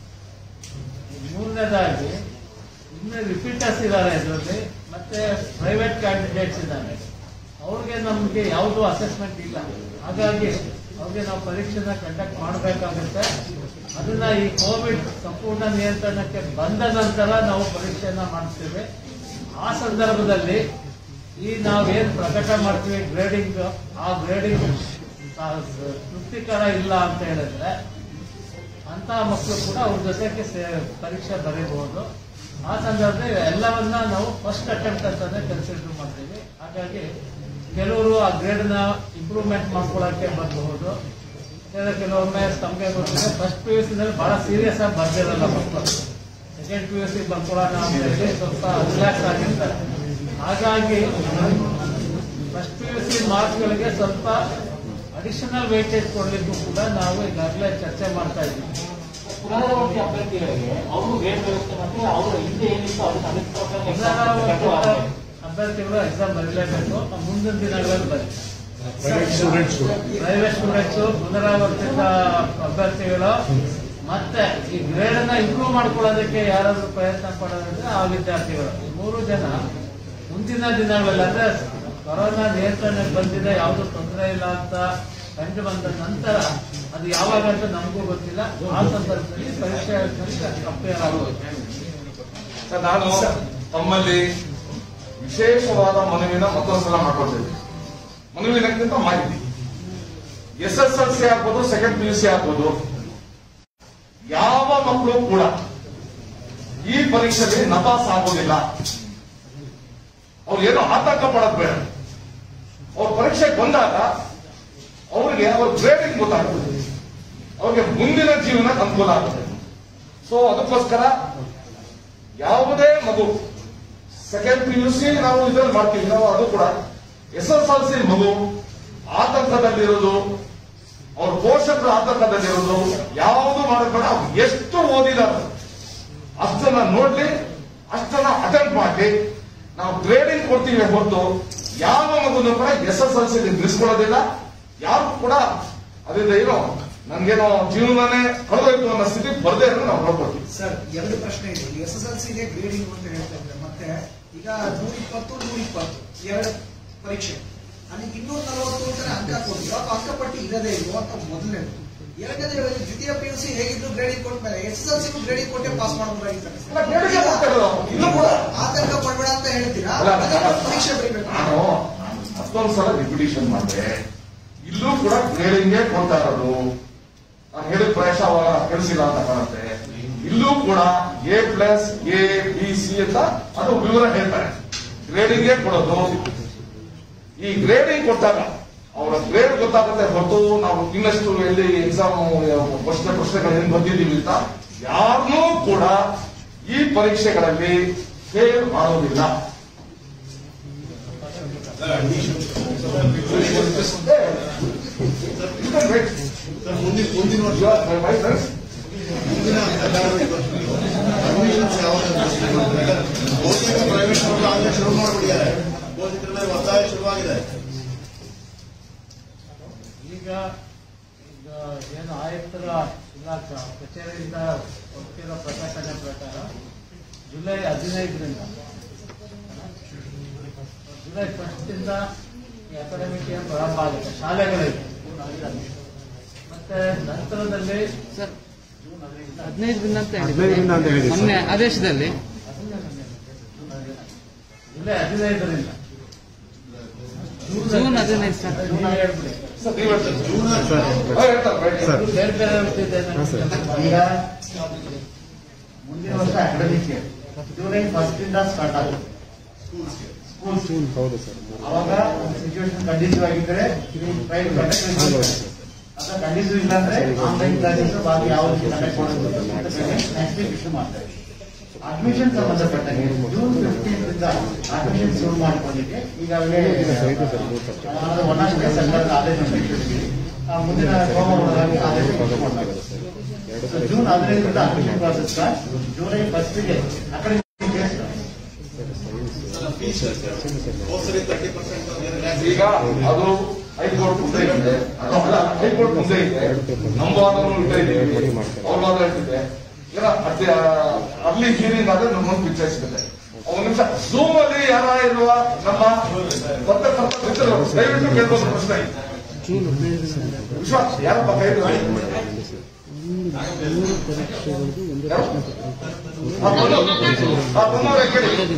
ಮೂರನೇದಾಗಿ ಇನ್ನು ರಿಪೀಟರ್ಸ್ ಇದ್ದಾರೆ ಇದರಲ್ಲಿ ಮತ್ತೆ ಪ್ರೈವೇಟ್ ಕ್ಯಾಂಡಿಡೇಟ್ಸ್ ಇದ್ದಾರೆ ಅವ್ರಿಗೆ ನಮಗೆ ಯಾವುದು ಅಸೆಸ್ಮೆಂಟ್ ಇಲ್ಲ ಹಾಗಾಗಿ ಅವ್ರಿಗೆ ನಾವು ಪರೀಕ್ಷೆನ ಕಂಡಕ್ಟ್ ಮಾಡಬೇಕಾಗುತ್ತೆ ಅದನ್ನ ಈ ಕೋವಿಡ್ ಸಂಪೂರ್ಣ ನಿಯಂತ್ರಣಕ್ಕೆ ಬಂದ ನಂತರ ನಾವು ಪರೀಕ್ಷೆಯನ್ನ ಮಾಡ್ತೇವೆ ಆ ಸಂದರ್ಭದಲ್ಲಿ ಈ ನಾವೇನ್ ಪ್ರಕಟ ಮಾಡ್ತೀವಿ ಗ್ರೇಡಿಂಗ್ ಆ ಗ್ರೇಡಿಂಗ್ ತೃಪ್ತಿಕರ ಇಲ್ಲ ಅಂತ ಹೇಳಿದ್ರೆ ಅಂತ ಮಕ್ಕಳು ಕೂಡ ಅವ್ರ ಜೊತೆಗೆ ಸೇ- ಪರೀಕ್ಷೆ ಬರೀಬಹುದು ಆ ಸಂದರ್ಭದಲ್ಲಿ ಎಲ್ಲವನ್ನ ನಾವು ಫಸ್ಟ್ ಅಟೆಂಪ್ಟ್ ಅಂತಾನೆ ಕನ್ಸಿಡರ್ ಮಾಡ್ತೀವಿ ಹಾಗಾಗಿ ಕೆಲವರು ಆ ಗ್ರೇಡ್ ನ ಇಂಪ್ರೂವ್ಮೆಂಟ್ ಮಾಡ್ಕೊಳ್ಳೋಕೆ ಬರಬಹುದು ಕೆಲವೊಮ್ಮೆ ತಮಗೆ ಗೊತ್ತಿದೆ ಫಸ್ಟ್ ಪಿ ಯು ಸಿ ನಲ್ಲಿ ಬಹಳ ಸೀರಿಯಸ್ ಆಗಿ ಬರ್ದಿರಲ್ಲ ಮಕ್ಕಳು ಸೆಕೆಂಡ್ ಪಿ ಯು ಸಿ ಬರ್ಕೊಳ್ಳೋಣ ಅಂತ ಹೇಳಿ ಸ್ವಲ್ಪ ರಿಲ್ಯಾಕ್ಸ್ ಆಗಿರ್ತಾರೆ ಹಾಗಾಗಿ ಫಸ್ಟ್ ಪಿ ಯು ಸಿ ಮಾರ್ಕ್ಸ್ಗಳಿಗೆ ಸ್ವಲ್ಪ ಅಡಿಷನಲ್ ವೇಟೇಜ್ ಕೊಡ್ಲಿಕ್ಕೂ ಕೂಡ ನಾವು ಈಗಾಗಲೇ ಚರ್ಚೆ ಮಾಡ್ತಾ ಇದ್ದೀವಿ ಪುನರಾವರ್ತಿ ಅಭ್ಯರ್ಥಿಗಳಿಗೆ ಅವರು ಗ್ರೇಡ್ ವ್ಯವಸ್ಥೆ ಮತ್ತೆ ಅವರು ಹಿಂದೆ ಏನಿತ್ತು ಅದನ್ನ ಅದಕ್ಕೆ ಪ್ರಕಾರ exam ಪುನರಾವರ್ತಿತ ಕಟ್ಟುವ ಹಾಗೆ. ಅಭ್ಯರ್ಥಿಗಳು ಎಕ್ಸಾಮ್ ಬರೀಲೇಬೇಕು ಮುಂದಿನ ದಿನಗಳಲ್ಲಿ ಬರೀ ಪ್ರೈವೇಟ್ ಸ್ಟೂಡೆಂಟ್ಸ್ ಕೂಡ ಪ್ರೈವೇಟ್ ಸ್ಟೂಡೆಂಟ್ಸ್ ಪುನರಾವರ್ತಿತ ಅಭ್ಯರ್ಥಿಗಳು ಮತ್ತೆ ಈ ಗ್ರೇಡ್ ಅನ್ನ ಇಂಪ್ರೂವ್ ಮಾಡ್ಕೊಳ್ಳೋದಕ್ಕೆ ಯಾರಾದ್ರೂ ಪ್ರಯತ್ನ ಪಡೋದಂದ್ರೆ ಆ ವಿದ್ಯಾರ್ಥಿಗಳು ಈ ಮೂರು ಜನ ಮುಂದಿನ ದಿನಗಳಲ್ಲಿ ಅಂದ್ರೆ ಕೊರೋನಾ ನಿಯಂತ್ರಣಕ್ಕೆ ಬಂದಿದೆ ಯಾವುದು ತೊಂದರೆ ಇಲ್ಲ ಅಂತ ಕಂಡು ಬಂದ ನಂತರ ಅದು ಯಾವಾಗ ಅಂತ ನಮಗೂ ಗೊತ್ತಿಲ್ಲ ಆ ಸಂದರ್ಭದಲ್ಲಿ ಪರೀಕ್ಷೆ ಅಪೇರ್ ಆಗೋದು ಸರ್, ನಾನು ತಮ್ಮಲ್ಲಿ ವಿಶೇಷವಾದ ಮನವಿನ ಮತ್ತೊಂದ್ಸಲ ಮಾಡ್ಕೊಳ್ತೇನೆ ಮನವಿನಕ್ಕಿಂತ ಮಾಹಿತಿ ಎಸ್ ಎಸ್ ಎಲ್ ಸಿ ಆಗ್ಬೋದು ಸೆಕೆಂಡ್ ಪಿ ಯು ಸಿ ಆಗ್ಬೋದು ಯಾವ ಮಕ್ಕಳು ಕೂಡ ಈ ಪರೀಕ್ಷೆಯಲ್ಲಿ ನಪಾಸ್ ಆಗೋದಿಲ್ಲ ಅವ್ರು ಏನೋ ಆತಂಕ ಪಡೋದು ಬೇಡ ಅವ್ರ ಪರೀಕ್ಷೆಗೆ ಬಂದಾಗ ಅವ್ರಿಗೆ ಅವ್ರ ಗ್ರೇಡಿಂಗ್ ಗೊತ್ತಾಗ್ತದೆ ಅವ್ರಿಗೆ ಮುಂದಿನ ಜೀವನ ಅನುಕೂಲ ಆಗುತ್ತೆ ಸೊ ಅದಕ್ಕೋಸ್ಕರ ಯಾವುದೇ ಮಗು ಸೆಕೆಂಡ್ ಪಿ ಯು ಸಿ ನಾವು ಇದ್ರಲ್ಲಿ ಮಾಡ್ತೀವಿ ನಾವು ಅದು ಕೂಡ ಎಸ್ ಎಸ್ ಎಲ್ ಸಿ ಮಗು ಆತಂಕದಲ್ಲಿರೋದು ಅವ್ರ ಪೋಷಕರು ಆತಂಕದಲ್ಲಿರೋದು ಯಾವುದು ಮಾಡಬೇಡ ಅವ್ರು ಎಷ್ಟು ಓದಿದಾರೆ ಅಷ್ಟನ್ನ ನೋಡ್ಲಿ ಅಷ್ಟನ್ನ ಅಟೆಂಡ್ ಮಾಡಿ ನಾವು ಗ್ರೇಡಿಂಗ್ ಕೊಡ್ತೀವಿ ಹೊರತು ಯಾವ ಮಗುನು ಕೂಡ ಎಸ್ ಎಸ್ ಎಲ್ ಸಿ ನಿಲ್ಲಿಸ್ಕೊಳ್ಳೋದಿಲ್ಲ ಯಾರು ಕೂಡ ಅದರಿಂದ ಏನೋ ನನ್ಗೇನೋ ಜೀವನನೇ ಕಳೆದೋಯ್ತು ಅನ್ನೋ ಸ್ಥಿತಿ ಬರದೇ ಇರೋ ನಾವು ನೋಡ್ಕೊಳ್ತೀವಿ ಸರ್ ಎರಡು ಪ್ರಶ್ನೆ ಇದೆ ಎಸ್ ಎಸ್ ಎಲ್ ಸಿಗೆ ಗ್ರೇಡಿಂಗ್ ಅಂತ ಹೇಳ್ತಾ ಇದ್ದಾರೆ ಮತ್ತೆ ಈಗ ನೂರ ಇಪ್ಪತ್ತು ನೂರ ಇಪ್ಪತ್ತು ಎರಡು ಪರೀಕ್ಷೆ ನನಗೆ ಇನ್ನೂರ ನಲವತ್ತು ಅಂತಾನೆ ಅಂಕ ಕೊಟ್ಟಿಲ್ಲ ಅಥವಾ ಅಂಕಪಟ್ಟಿ ಇರದೇ ಇಲ್ವೋ ಅಂತ ಮೊದಲನೇದು ಎರಡನೇದು ಹೇಳಿದ್ರೆ ದ್ವಿತೀಯ ಪಿ ಯು ಸಿ ಹೇಗಿದ್ರು ಗ್ರೇಡಿಂಗ್ ಕೊಟ್ಮೇಲೆ S S L C grading ಕೊಟ್ಟೆ ಪಾಸ್ ಇಲ್ಲ, grading ಏ ಮಾಡಬಹುದಾಗಿತ್ತು ಕೊಡ್ತಾ ಇರೋದು. ಇನ್ನೂ ಕೂಡ ಆತಂಕ ಪಡ್ಬೇಡ ಅಂತ ಹೇಳ್ತೀರಾ ಅಲ್ಲ, ಅದಕ್ಕೆ ನಾನು- ಪರೀಕ್ಷೆ ಬರೀಬೇಕು ನಾನು ಮತ್ತೊಂದು ಸಲ ರಿಪಿಟೇಷನ್ ಮಾಡಿದೆ ಇಲ್ಲೂ ಕೂಡ ಗ್ರೇಡಿಂಗೇ ಕೊಡ್ತಾ ಇರೋದು ನಾನು ಹೇಳಿದ ಪ್ರವೇಶ ಅವಾಗ ಕೆಲಸಿಲ್ಲ ಅಂತ ಕಾಣುತ್ತೆ ಇಲ್ಲೂ ಕೂಡ A plus A B C ಅಂತ ಅದು ವಿವರ ಹೇಳ್ತಾರೆ ಗ್ರೇಡಿಂಗೇ ಕೊಡೋದು ಈ ಗ್ರೇಡಿಂಗ್ ಕೊಟ್ಟಾಗ ಅವರ ಗ್ರೇಡ್ ಗೊತ್ತಾಗುತ್ತೆ ಹೊರತು ನಾವು ಇನ್ನಷ್ಟು ಎಲ್ಲಿ ಎಕ್ಸಾಮ್ ಪ್ರಶ್ನೆ ಪ್ರಶ್ನೆಗಳು ಏನ್ ಬಂದಿದ್ದೀವಿ ಅಂತ ಯಾರನ್ನೂ ಕೂಡ ಈ ಪರೀಕ್ಷೆಗಳಲ್ಲಿ ಫೇಲ್ ಮಾಡೋದಿಲ್ಲ ಸರ್ ಮುಂದಿನ ಮುಂದಿನ ವರ್ಷ ಮುಂದಿನ ಅಡ್ಮಿಷನ್ಸ್ ಯಾವಾಗ ಬಹುತೇಕ ಪ್ರೈವೇಟ್ ಮಕ್ಕಳು ಆಗಲೇ ಶುರು ಮಾಡಿಬಿಟ್ಟಿದ್ದಾರೆ ಬೋಧಿತರ ಮೇಲೆ ಒತ್ತಾಯ ಶುರುವಾಗಿದೆ ಈಗ ಈಗ ಏನು ಆಯುಕ್ತರ ಇಲಾಖೆ ಕಚೇರಿಯಿಂದ ಕೊಟ್ಟಿರೋ ಪ್ರಕಟಣೆ ಪ್ರಕಾರ ಜುಲೈ ಹದಿನೈದರಿಂದ ಜುಲೈ ಫಸ್ಟಿಂದ ಅಕಾಡೆಮಿಕ್ ಇಯರ್ ಪ್ರಾರಂಭ ಆಗುತ್ತೆ ಶಾಲೆಗಳಿಗೆ ಮತ್ತೆ ನಂತರದಲ್ಲಿ ಸರ್ ಹದಿನೈದರಿಂದ ಅಂತ ಹದಿನೈದರಿಂದ ಅಂತ ಹೇಳಿದ್ದೀವಿ ಹೇಳಿದ್ದೀವಿ, ಮೊನ್ನೆ ಆದೇಶದಲ್ಲಿ ಜುಲೈ ಹದಿನೈದರಿಂದ ಜೂನ್ ಹದಿನೈದು ಸರ್ ಜೂನ್ ಹೇಳ್ಬಿಡಿ ಸರ್ ನೀವು ಹೇಳ್ತಾರೆ. ಜೂನ್ ಸರ್ ಅವ್ರು ಹೇಳ್ತಾರೆ, right? ಸರ್ ಬೇರೆ ಬೇರೆ ಹೇಳ್ತಿದ್ದೆ ಹಾಂ, ಸರ್. ಈಗ ಮುಂದಿನ ವರ್ಷ ಅಕಾಡೆಮಿಕ್ ಇಯರ್ ಜುಲೈ ಫಸ್ಟ್ ಇಂದ ಸ್ಟಾರ್ಟ್ ಆಗುತ್ತೆ ಸ್ಕೂಲ್ಸ್ ಹೌದು ಸರ್ ಅವಾಗ ಸಿಚುವೇಶನ್ ಕಂಡೀಸಿವ್ ಆಗಿದ್ರೆ ಪ್ರೈವೇಟ್ ಕಂಡಕ್ಟ್ ಹೌದು ಸರ್ ಅಥವಾ ಕಂಡೀಸಿವ್ ಇಲ್ಲ ಅಂದ್ರೆ ಆನ್ಲೈನ್ ಕ್ಲಾಸಸ್ ಬಾಕಿ ಯಾವ ರೀತಿ ಕಂಡಕ್ಟ್ ಮಾಡೋದು ನೆಕ್ಸ್ಟ್ ವೀಕ್ ಇಶ್ಯೂ ಮಾಡ್ತಾರೆ ಅಡ್ಮಿಷನ್ ಸಂಬಂಧಪಟ್ಟಂಗೆ ಜೂನ್ ಫಿಫ್ಟೀನ್ ಇಂದ ಅಡ್ಮಿಷನ್ ಶುರು ಮಾಡ್ಕೊಂಡಿದ್ದೆ ಈಗಾಗಲೇ ಒನ್ನಷ್ಟೇ ಸರ್ಕಾರದ ಆದೇಶ ಹೊರಡಿಸಿದ್ದೀವಿ. ಆ ಮುಂದಿನ ಸೋಮವಾರವಾಗಿ ಆದೇಶ ಕೊಡಲಾಗಿದೆ ಸೊ ಜೂನ್ ಹದಿನೈದರಿಂದ ಅಡ್ಮಿಷನ್ ಪ್ರಾಸೆಸ್ ಸ್ಟಾರ್ಟ್ ಜುಲೈ ಫಸ್ಟ್ಗೆ ಅಕಾಡೆಮಿಕ್ ಇಯರ್ ಸ್ಟಾರ್ಟ್ ಹೋದ್ಸರಿ ತರ್ಟಿ ಪರ್ಸೆಂಟ್ ಈಗ ಅದು ಹೈಕೋರ್ಟ್ ಮುಂದೆ ಇದೆ ಅದು ಅಲ್ಲ ಹೈಕೋರ್ಟ್ ಮುಂದೆ ಇದೆ ನಮ್ಮ ವಾದನೂ ಇಲ್ಲೇ ಇದೆ ಅವ್ರ ವಾದ ಹೇಳ್ತಿದೆ ಏನ ಅದೇ ಅಲ್ಲಿ ಹೀರಿಂಗ್ ಆದ್ರೆ ನಮ್ಮೊಂದು ಪಿಕ್ಚರ್ ಸಿಗುತ್ತೆ ಒಂದು ನಿಮಿಷ ಝೂಮ್ ಅಲ್ಲಿ ಯಾರ ಇರುವ ನಮ್ಮ ಪತ್ರಕರ್ತ ಮಿತ್ರರು ದಯವಿಟ್ಟು ಕೇಳ್ಬೋದು ಪ್ರಶ್ನೆ ವಿಶ್ವಾಸ್ ಯಾರಪ್ಪ ಕೈ ಎತ್ತು? ಯಾರು? ಆ, ಬಂದವ್ರು. ಆ, ಬಂದವ್ರೆ ಕೇಳಿ ಹೇಳಿ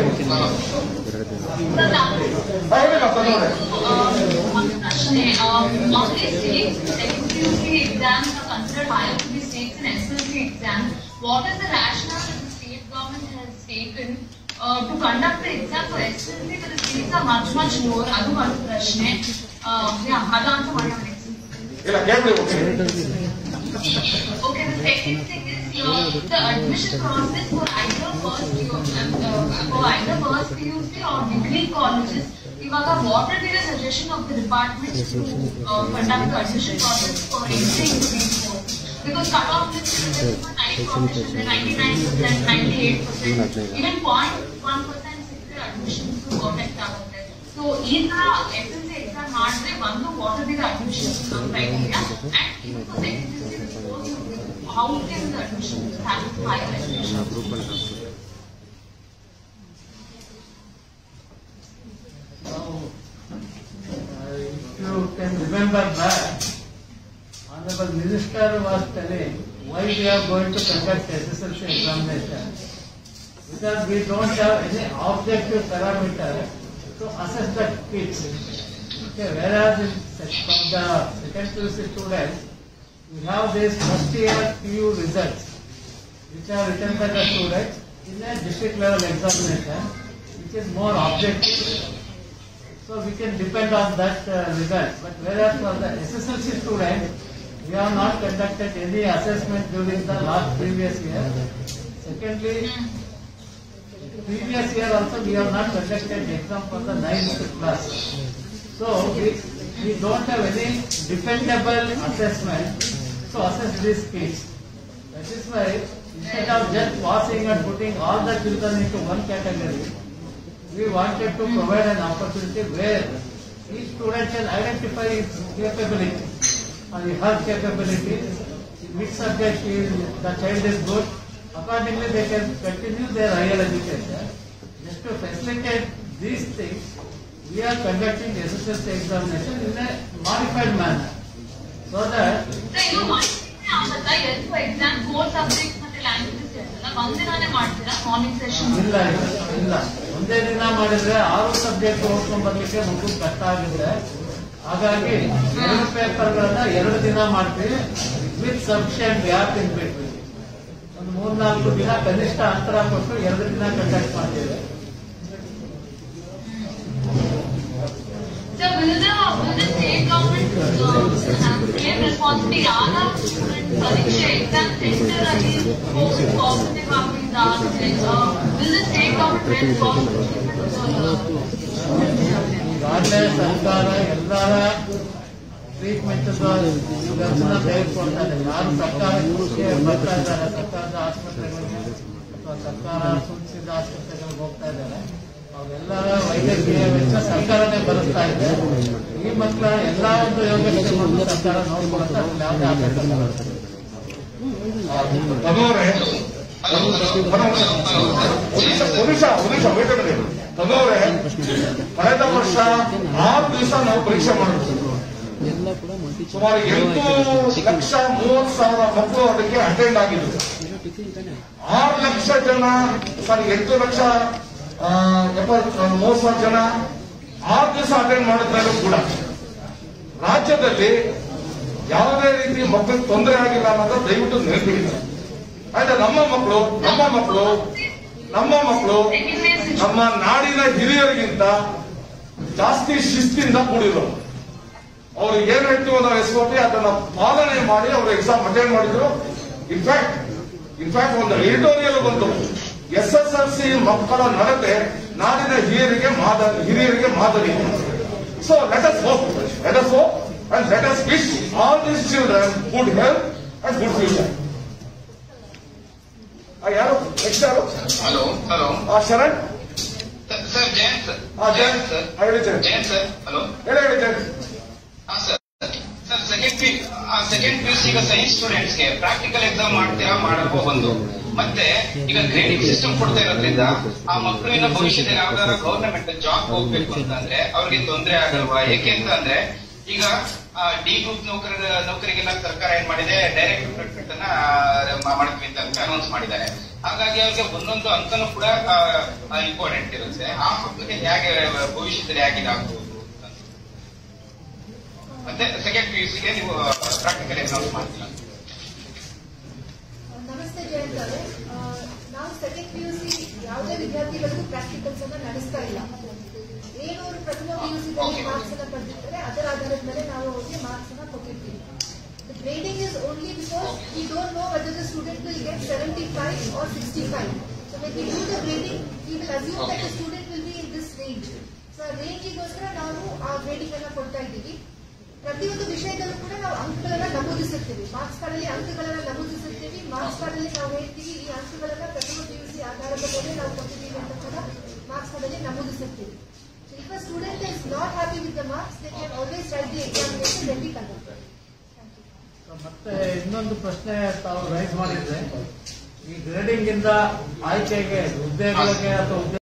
ಆ, ಹೇಳಿ ಮಾ, ಬಂದವ್ರೆ ಪ್ರಶ್ನೆ obviously SSLC exams are considered higher to the states and SSLC exams. What is the rationale that the state government has taken uh, to conduct the exam for SSLC but the states are much much lower? ಅದು ಒಂದು ಪ್ರಶ್ನೆ Uh, yeah, ಅದು answer ಮಾಡಿ ಅವ್ರಿಗೆ. ಇಲ್ಲ ಕೇಳ್ಬಿಡಿ okay Okay, the second thing is your, the admission process for either first year, uh, for either first PUC or degree colleges. Ivaga, what will be the suggestion of the department to uh, conduct the admission process for entering these courses? Because cutoff list is for nine professions, 99%, 98%, even 0.1% secret admission. So affect ಆಗುತ್ತೆ ಸೊ ಈ ತರ ಎಸ್ ಎಸ್ ಸಿ ಎಕ್ಸಾಮ್ ಮಾಡಿದ್ರೆ ಒಂದು what is admission criteria and ಇನ್ನೊಂದು how can the admission satisfy admission Now, uh, if you can remember back, Honorable Minister was telling why we are going to conduct SSLC examination. Because we don't have any objective parameter to assess the kids. Okay, whereas in, sec- from the second PUC students, we have these first year PU results, which are written by the students in a district level examination, which is more objective so we can depend on that uh, result. But whereas for the SSLC students, we have not conducted any assessment during the last previous year. Secondly, previous year also we have not conducted exam for the ninth class. So we, we don't have any dependable assessment to assess these kids. That is why instead of just passing and putting all the children into one category, we wanted to provide an opportunity where each student can identify its capability or her capability, in which subject she is, the child is good. Accordingly, they can continue their higher education. Just to facilitate these things, we are conducting SSLC examination in a modified manner. So that ಇದು ಆಗುತ್ತಾ ಎರಡು ಎಕ್ಸಾಮ್ ಫೋರ್ ಸಬ್ಜೆಕ್ಟ್ ಮತ್ತೆ ಲ್ಯಾಂಗ್ವೇಜಸ್ ಇರ್ತಲ್ಲ ಒಂದಿನಾನೇ ಮಾಡ್ತೀರಾ ಮಾರ್ನಿಂಗ್ ಸೆಷನ್ ಇಲ್ಲ ಇಲ್ಲ ಇಲ್ಲ ಒಂದೇ ದಿನ ಮಾಡಿದ್ರೆ ಆರು ಸಬ್ಜೆಕ್ಟ್ ಓದ್ಕೊಂಡ್ ಬರ್ಲಿಕ್ಕೆ ಮಗು ಕಷ್ಟ ಆಗುತ್ತೆ ಹಾಗಾಗಿ ಎರಡು ಪೇಪರ್ಗಳನ್ನ ಎರಡು ದಿನ ಮಾಡ್ತೀವಿ ವಿತ್ ಸಫಿಷಿಯಂಟ್ ಗ್ಯಾಪ್ ಇನ್ ಬಿಟ್ವಿ ಒಂದು ಮೂರ್ನಾಲ್ಕು ದಿನ ಕನಿಷ್ಠ ಅಂತರ ಕೊಟ್ಟು ಎರಡು ದಿನ ಕಂಡಕ್ಟ್ ಮಾಡ್ತೀವಿ So will the, will the state government uh, claim responsibility ಯಾರ student ಪರೀಕ್ಷೆ ಎಕ್ಸಾಮ್ ಸೆಂಟರ್ ಅಲ್ಲಿ ಪಾಸಿಟಿವ್ ಆಗಿದ್ದಾದ್ರೆ will the state government take responsibility ಈಗಾಗಲೇ ಸರ್ಕಾರ ಎಲ್ಲರ ಟ್ರೀಟ್ಮೆಂಟ್ ದರ್ಶನ ತೆಗೆದುಕೊಳ್ತಾರೆ ಯಾರು ಸರ್ಕಾರಕ್ಕೆ ಬರ್ತಾ ಇದ್ದಾರೆ ಸರ್ಕಾರದ ಆಸ್ಪತ್ರೆಗಳಿಗೆ ಅಥವಾ ಸರ್ಕಾರ ಸೂಚಿಸಿದ ಆಸ್ಪತ್ರೆಗಳಿಗೆ ಹೋಗ್ತಾ ಇದ್ದಾರೆ ಅವೆಲ್ಲರ ವೈದ್ಯಕೀಯ ವೆಚ್ಚ ಸರ್ಕಾರನೇ ಭರಿಸ್ತಾ ಇದೆ ಈ ಮಕ್ಕಳ ಎಲ್ಲಾ ಒಂದು ಯೋಗಕ್ಷೇಮವನ್ನು ಸರ್ಕಾರ ನೋಡ್ಕೊಳುತ್ತೆ ಅದ್ರಲ್ಲಿ ಯಾವುದೇ ಆತಂಕ ಇಲ್ಲ. ತನ್ನವರೇ ಒನಿಷ ಒನಿಷ ವೇಟ್ ತನ್ನವರೇ ಕಳೆದ ವರ್ಷ ಆರು ದಿವಸ ನಾವು ಪರೀಕ್ಷೆ ಮಾಡಿದ್ವಿ ಸುಮಾರು ಎಂಟು ಲಕ್ಷ ಮೂವತ್ತು ಸಾವಿರ ಮಕ್ಕಳು ಅದಕ್ಕೆ ಅಟೆಂಡ್ ಆಗಿದ್ರು ಆರು ಲಕ್ಷ ಜನ ಸಾರಿ ಎಂಟು ಲಕ್ಷ ಆ, ಎಪ್ಪತ್ತು ಮೂವತ್ತು ಸಾವಿರ ಜನ ಆರು ದಿವಸ ಅಟೆಂಡ್ ಮಾಡಿದ್ಮೇಲೂ ಕೂಡ ರಾಜ್ಯದಲ್ಲಿ ಯಾವುದೇ ರೀತಿ ಮಕ್ಕಳಿಗೆ ತೊಂದರೆ ಆಗಿಲ್ಲ ಅನ್ನೋದು ದಯವಿಟ್ಟು ನೆನಪಿಡಿ ಆಯ್ತಾ ನಮ್ಮ ಮಕ್ಕಳು ನಮ್ಮ ಮಕ್ಕಳು ನಮ್ಮ ಮಕ್ಕಳು ನಮ್ಮ ನಾಡಿನ ಹಿರಿಯರಿಗಿಂತ ಜಾಸ್ತಿ ಶಿಸ್ತಿಂದ ಕೂಡಿದ್ರು ಅವ್ರು ಏನ್ ಹೇಳ್ತೀವೋ ನಾವು ಎಸ್ ಅದನ್ನ ಪಾಲನೆ ಮಾಡಿ ಅವರು ಎಕ್ಸಾಮ್ ಅಟೆಂಡ್ ಮಾಡಿದ್ರು ಇನ್ಫ್ಯಾಕ್ಟ್ ಇನ್ಫ್ಯಾಕ್ಟ್ ಒಂದು ಎಡಿಟೋರಿಯಲ್ ಬಂತು ಎಸ್ ಎಸ್ ಎಲ್ ಸಿ ಮಕ್ಕಳ ನಡತೆ ನಾಡಿನ ಹಿರಿಯರಿಗೆ ಮಾದರಿ ಹಿರಿಯರಿಗೆ ಮಾದರಿ so let us hope let us hope and let us wish all these children good health and good future ಯಾರು ನೆಕ್ಸ್ಟ್ ಯಾರು ಹಲೋ ಹಲೋ ಆ ಶರಣ್ ಸರ್ ಜಯಂತ್ ಸರ್ ಆ ಜಯಂತ್ ಸರ್ ಆ, ಹೇಳಿ ಜಯಂತ್ ಜಯಂತ್ ಸರ್ ಹಲೋ ಹೇಳಿ ಹೇಳಿ ಜಯಂತ್ ಹಾ sir sir second P second P ಈಗ ಸೈನ್ಸ್ ಸ್ಟೂಡೆಂಟ್ಸ್ಗೆ ಪ್ರಾಕ್ಟಿಕಲ್ ಎಕ್ಸಾಮ್ ಮಾಡ್ತೀರಾ ಮಾಡಲ್ವೋ ಒಂದು ಮತ್ತೆ ಈಗ ಗ್ರೇಡಿಂಗ್ ಸಿಸ್ಟಮ್ ಕೊಡ್ತಾ ಇರೋದ್ರಿಂದ ಆ ಮಕ್ಕಳಿನ ಭವಿಷ್ಯದಲ್ಲಿ ಯಾವ್ದಾರ ಗವರ್ನಮೆಂಟ್ ಜಾಬ್ ಹೋಗ್ಬೇಕು ಅಂತಂದ್ರೆ ಅವ್ರಿಗೆ ತೊಂದರೆ ಆಗಲ್ವಾ ಏಕೆ ಅಂತ ಅಂದ್ರೆ ಈಗ ಡಿ ಗ್ರೂಪ್ ನೌಕರ ನೌಕರಿಗೆಲ್ಲ ಸರ್ಕಾರ ಏನ್ ಮಾಡಿದೆ ಡೈರೆಕ್ಟ್ ರಿಕ್ರೂಟ್ಮೆಂಟ್ ಅನ್ನ ಆ, ಮಾಡ್ತೀವಿ ಅಂತ ಅನೌನ್ಸ್ ಮಾಡಿದ್ದಾರೆ ಹಾಗಾಗಿ ಅವ್ರಿಗೆ ಒಂದೊಂದು ಅಂಕನೂ ಕೂಡ ಇಂಪಾರ್ಟೆಂಟ್ ಇರುತ್ತೆ ಆ ಮಕ್ಕಳಿಗೆ ಹೇಗೆ ಭವಿಷ್ಯದಲ್ಲಿ ಹೇಗೆ ಇದಾಗ್ಬೋದು ಅಂತ. ಮತ್ತೆ ಸೆಕೆಂಡ್ ಪಿ ಯು ಸಿಗೆ ನೀವು ಪ್ರಾಕ್ಟಿಕಲ್ ಎಕ್ಸಾಮ್ ಮಾಡ್ತೀರಾ ನಮಸ್ತೆ ಜಯಂತ್ ಅವರೇ ಆ, ನಾವು ಸೆಕೆಂಡ್ ಪಿ ಯು ಸಿ ಯಾವುದೇ ವಿದ್ಯಾರ್ಥಿಗಳಿಗೂ ಪ್ರಾಕ್ಟಿಕಲ್ಸ್ ಅನ್ನ ನಡೆಸ್ತಾ ಇಲ್ಲ ಏನು ಅವರು ಪ್ರಥಮ ಪಿ ಯು ಸಿದಲ್ಲಿ ಮಾರ್ಕ್ಸ್ ಅನ್ನ ಪಡೆದಿರ್ತಾರೆ ಅದರ ಆಧಾರದ ಮೇಲೆ ನಾವು ಅವ್ರಿಗೆ ಮಾರ್ಕ್ಸ್ ಅನ್ನ ಕೊಟ್ಟಿರ್ತೀವಿ The grading is only because we don't know whether the student will get 75 or 65. So when we do the grading, we will assume that the student will be in this range. So ಆ ರೇಂಜಿಗೋಸ್ಕರ ನಾವು ಆ ಗ್ರೇಡಿಂಗ್ ಅನ್ನ ಕೊಡ್ತಾ ಇದ್ದೀವಿ ಪ್ರತಿಯೊಂದು ವಿಷಯದಲ್ಲೂ ಕೂಡ ನಾವು ಅಂಕಗಳನ್ನ ನಮೂದಿಸುತ್ತೀವಿ ಮಾರ್ಕ್ಸ್ ಕಾರ್ಡ್ ಅಲ್ಲಿ ಅಂಕಗಳನ್ನ ನಮೂದಿಸುತ್ತೀವಿ ಮಾರ್ಕ್ಸ್ ಕಾರ್ಡ್ ಅಲ್ಲಿ ನಾವು ಹೇಳ್ತೀವಿ ಈ ಅಂಕಗಳನ್ನ ಪ್ರಥಮ ಪಿಯುಸಿ ಆಧಾರದ ಮೇಲೆ ನಾವು ಕೊಟ್ಟಿದ್ದೀವಿ ಅಂತ ಕೂಡ ಮಾರ್ಕ್ಸ್ ಕಾರ್ಡ್ ಅಲ್ಲಿ ನಮೂದಿಸುತ್ತೀವಿ So if a student is not happy with the marks, they can always write the examination when we conduct it. ಮತ್ತೆ ಇನ್ನೊಂದು ಪ್ರಶ್ನೆ ತಾವು ರೈಸ್ ಮಾಡಿದ್ರೆ ಈ ಗ್ರೇಡಿಂಗ್ ಇಂದ ಆಯ್ಕೆಗೆ ಹುದ್ದೆಗಳಿಗೆ ಅಥವಾ ಹುದ್ದೆ